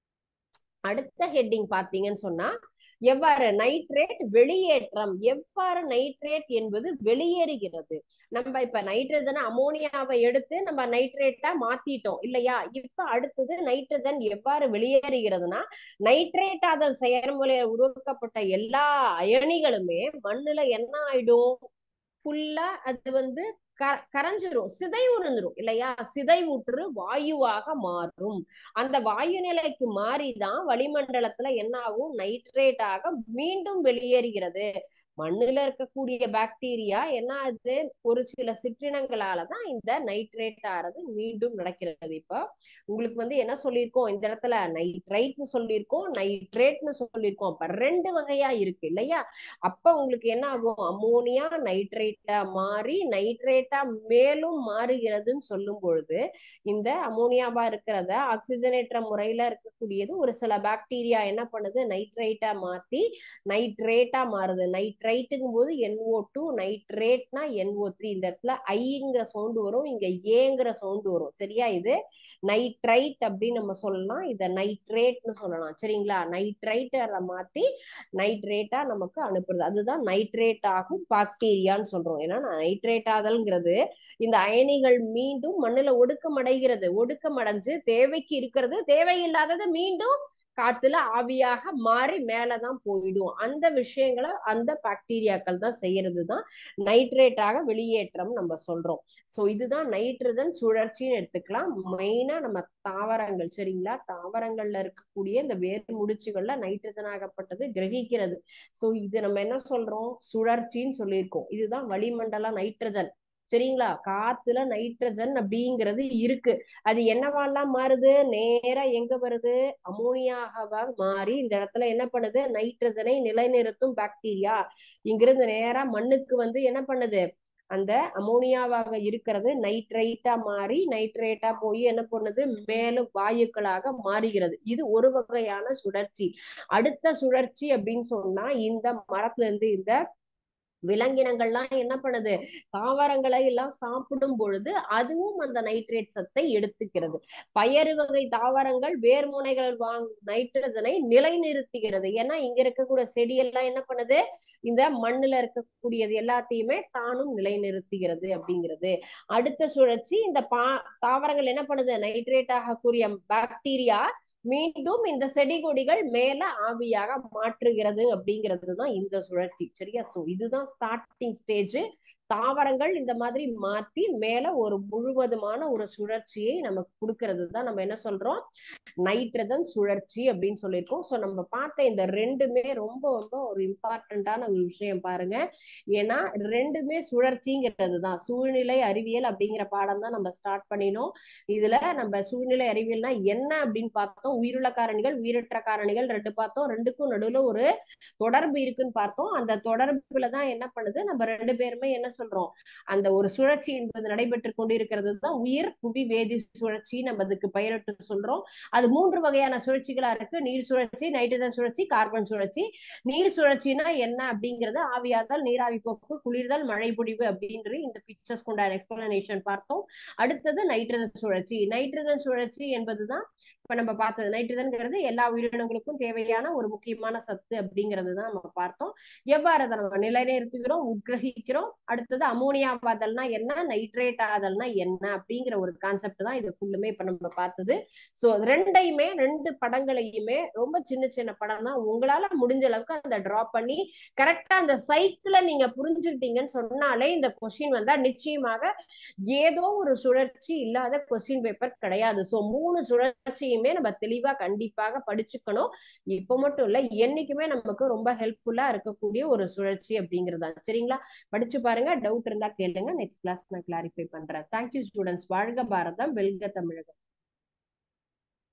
அடுத்த ஹெட்டிங் பாத்தீங்கன்னு சொன்னா எவ்வாறு நைட்ரேட் வெளியேற்றம் எவ்வாறு நைட்ரேட் என்பது வெளியேறுகிறது நம்ம இப்ப நைட்ரஜன் அமோனியாவை எடுத்து நம்ம நைட்ரேட்டா மாத்திட்டோம் இல்லையா இப்ப அடுத்தது நைட்ரஜன் எவ்வாறு வெளியேறுகிறதுனா நைட்ரேட்டாதல் செயல்முறையில் உருவாக்கப்பட்ட எல்லா அயனிகளுமே மண்ணுல என்ன ஆயிடும் ஃபுல்லா அது வந்து க கரைஞ்சிரும் சிதைவுறுந்துரும் இல்லையா சிதைவுற்று வாயுவாக மாறும் அந்த வாயு நிலைக்கு மாறிதான் வளிமண்டலத்துல என்ன ஆகும் நைட்ரேட்டாக மீண்டும் வெளியேறுகிறது மண்ணுல இருக்கக்கூடிய பாக்டீரியா என்ன ஆகுது ஒரு சில சிற்றினங்களாலதான் இந்த நைட்ரேட் ஆறது மீண்டும் நடக்கிறது இப்போ உங்களுக்கு வந்து என்ன சொல்லியிருக்கோம் இந்த இடத்துல நைட்ரைட்னு சொல்லியிருக்கோம் நைட்ரேட்னு சொல்லியிருக்கோம் அப்ப ரெண்டு வகையா இருக்கு இல்லையா அப்ப உங்களுக்கு என்ன ஆகும் அமோனியா நைட்ரேட்டா மாறி நைட்ரேட்டா மேலும் மாறுகிறதுன்னு சொல்லும் பொழுது இந்த அமோனியாவா இருக்கிறத ஆக்சிஜனேற்ற முறையில இருக்கக்கூடியது ஒரு சில பாக்டீரியா என்ன பண்ணுது நைட்ரைட்டா மாத்தி நைட்ரேட்டா மாறுது நைட்ரைட்டுங்கும் போது என்ஓ டூ நைட்ரேட்னா என்ஓ த்ரீ இந்த இடத்துல ஐங்கிற சவுண்டு வரும் இங்க ஏங்கிற சவுண்டு வரும் சரியா இது நைட்ரைட் அப்படின்னு நம்ம சொல்லலாம் இத நைட்ரேட்னு சொல்லலாம் சரிங்களா நைட்ரைட்டை மாத்தி நைட்ரேட்டா நமக்கு அனுப்புறது அதுதான் நைட்ரேட் ஆகும் பாக்டீரியான்னு சொல்றோம் ஏன்னா நைட்ரேட் ஆதல்ங்கிறது இந்த அயனிகள் மீண்டும் மண்ணுல ஒடுக்கமடைகிறது ஒடுக்கமடைஞ்சு தேவைக்கு இருக்கிறது தேவையில்லாதது மீண்டும் காத்துல ஆவியாக மாறி மேலதான் போயிடும் அந்த விஷயங்களை அந்த பாக்டீரியாக்கள் தான் செய்யறது தான் நைட்ரேட்டாக வெளியேற்றம் நம்ம சொல்றோம் சோ இதுதான் நைட்ரஜன் சுழற்சின்னு எடுத்துக்கலாம் மெயினா நம்ம தாவரங்கள் சரிங்களா தாவரங்கள்ல இருக்கக்கூடிய இந்த வேர் முடிச்சுகள்ல நைட்ரஜன் ஆகப்பட்டது கிரகிக்கிறது சோ இது நம்ம என்ன சொல்றோம் சுழற்சின்னு சொல்லியிருக்கோம் இதுதான் வளிமண்டல நைட்ரஜன் சரிங்களா காத்துல நைட்ரஜன் அப்படிங்கிறது இருக்கு அது என்னவாலாம் மாறுது நேரா எங்க வருது அமோனியாகவா மாறி இந்த இடத்துல என்ன பண்ணுது நைட்ரஜனை நிலைநிறுத்தும் பாக்டீரியா இங்கிருந்து நேரா மண்ணுக்கு வந்து என்ன பண்ணுது அந்த அமோனியாவாக இருக்கிறது நைட்ரைட்டா மாறி நைட்ரேட்டா போய் என்ன பண்ணுது மேலும் வாயுக்களாக மாறுகிறது இது ஒரு வகையான சுழற்சி அடுத்த சுழற்சி அப்படின்னு சொன்னா இந்த மரத்துல இருந்து இந்த விலங்கினங்கள்லாம் என்ன பண்ணுது தாவரங்களை எல்லாம் சாப்பிடும் பொழுது அதுவும் அந்த நைட்ரேட் சத்தை எடுத்துக்கிறது பயறு வகை தாவரங்கள் வேர்முனைகள் வாங் நைட்ரஜனை நிலைநிறுத்துகிறது ஏன்னா இங்க இருக்கக்கூடிய செடியெல்லாம் என்ன பண்ணுது இந்த மண்ணுல இருக்கக்கூடியது எல்லாத்தையுமே தானும் நிலைநிறுத்துகிறது அப்படிங்கிறது அடுத்த சுழற்சி இந்த பா தாவரங்கள் என்ன பண்ணுது நைட்ரேட் ஆகக்கூடிய பாக்டீரியா மீண்டும் இந்த செடி கொடிகள் மேல ஆவியாக மாற்றுகிறது அப்படிங்கிறது தான் இந்த சுழற்சி சரியா சோ இதுதான் ஸ்டார்டிங் ஸ்டேஜ் தாவரங்கள் இந்த மாதிரி மாத்தி மேல ஒரு முழுவதுமான ஒரு சுழற்சியை நமக்கு கொடுக்கறது தான் நம்ம என்ன சொல்றோம் நைட்ரஜன் சுழற்சி அப்படின்னு சொல்லியிருக்கோம் ஸோ நம்ம பார்த்த இந்த ரெண்டுமே ரொம்ப ரொம்ப ஒரு இம்பார்ட்டண்ட்டான ஒரு விஷயம் பாருங்க ஏன்னா ரெண்டுமே சுழற்சிங்கிறது தான் சூழ்நிலை அறிவியல் அப்படிங்கிற பாடம் தான் நம்ம ஸ்டார்ட் பண்ணினோம் இதுல நம்ம சூழ்நிலை அறிவியல்னா என்ன அப்படின்னு பார்த்தோம் உயிருள்ள காரணிகள் உயிரற்ற காரணிகள் ரெண்டு பார்த்தோம் ரெண்டுக்கும் நடுவுல ஒரு தொடர்பு இருக்குன்னு பார்த்தோம் அந்த தொடர்புல தான் என்ன பண்ணுது நம்ம ரெண்டு பேருமே என்ன சொல்றோம் அந்த ஒரு சுழற்சி என்பது நடைபெற்று கொண்டிருக்கிறது தான் உயிர் புவி வேதி சுழற்சி நம்ம அதுக்கு பெயரிட்டு சொல்றோம் அது மூன்று வகையான சுழற்சிகளா இருக்கு நீர் சுழற்சி நைட்ரஜன் சுழற்சி கார்பன் சுழற்சி நீர் சுழற்சினா என்ன அப்படிங்கறது ஆவியாதல் நீராவி போக்கு குளிர்தல் மழை பொழிவு அப்படின்ற இந்த பிக்சர்ஸ் கொண்டாட எக்ஸ்பிளனேஷன் பார்த்தோம் அடுத்தது நைட்ரஜன் சுழற்சி நைட்ரஜன் சுழற்சி என்பதுதான் இப்ப நம்ம பார்த்தது நைட்ரஜன்ங்கிறது எல்லா உயிரினங்களுக்கும் தேவையான ஒரு முக்கியமான சத்து அப்படிங்கிறது தான் நம்ம பார்த்தோம் எவ்வாறு அதை நம்ம நிலைநிறுத்துகிறோம் உட்கிரகிக்கிறோம் அடுத்தது அமோனியாவாதல்னா என்ன நைட்ரேட் ஆதல்னா என்ன அப்படிங்கிற ஒரு கான்செப்ட் தான் இது ஃபுல்லுமே இப்ப நம்ம பார்த்தது சோ ரெண்டையுமே ரெண்டு படங்களையுமே ரொம்ப சின்ன சின்ன படம் தான் உங்களால முடிஞ்ச அளவுக்கு அந்த டிரா பண்ணி கரெக்டா அந்த சைக்கிள நீங்க புரிஞ்சுக்கிட்டீங்கன்னு சொன்னாலே இந்த கொஸ்டின் வந்தா நிச்சயமாக ஏதோ ஒரு சுழற்சி இல்லாத கொஸ்டின் பேப்பர் கிடையாது சோ மூணு சுழற்சியுமே நம்ம தெளிவா கண்டிப்பாக படிச்சுக்கணும் இப்ப மட்டும் இல்ல என்னைக்குமே நமக்கு ரொம்ப ஹெல்ப்ஃபுல்லா இருக்கக்கூடிய ஒரு சுழற்சி அப்படிங்கறதா சரிங்களா படிச்சு பாருங்க டவுட் இருந்தா கேளுங்க நெக்ஸ்ட் கிளாஸ் நான் கிளாரிஃபை பண்றேன் தேங்க்யூ ஸ்டூடெண்ட்ஸ் வாழ்க பாரதம் வெல்க தமிழகம்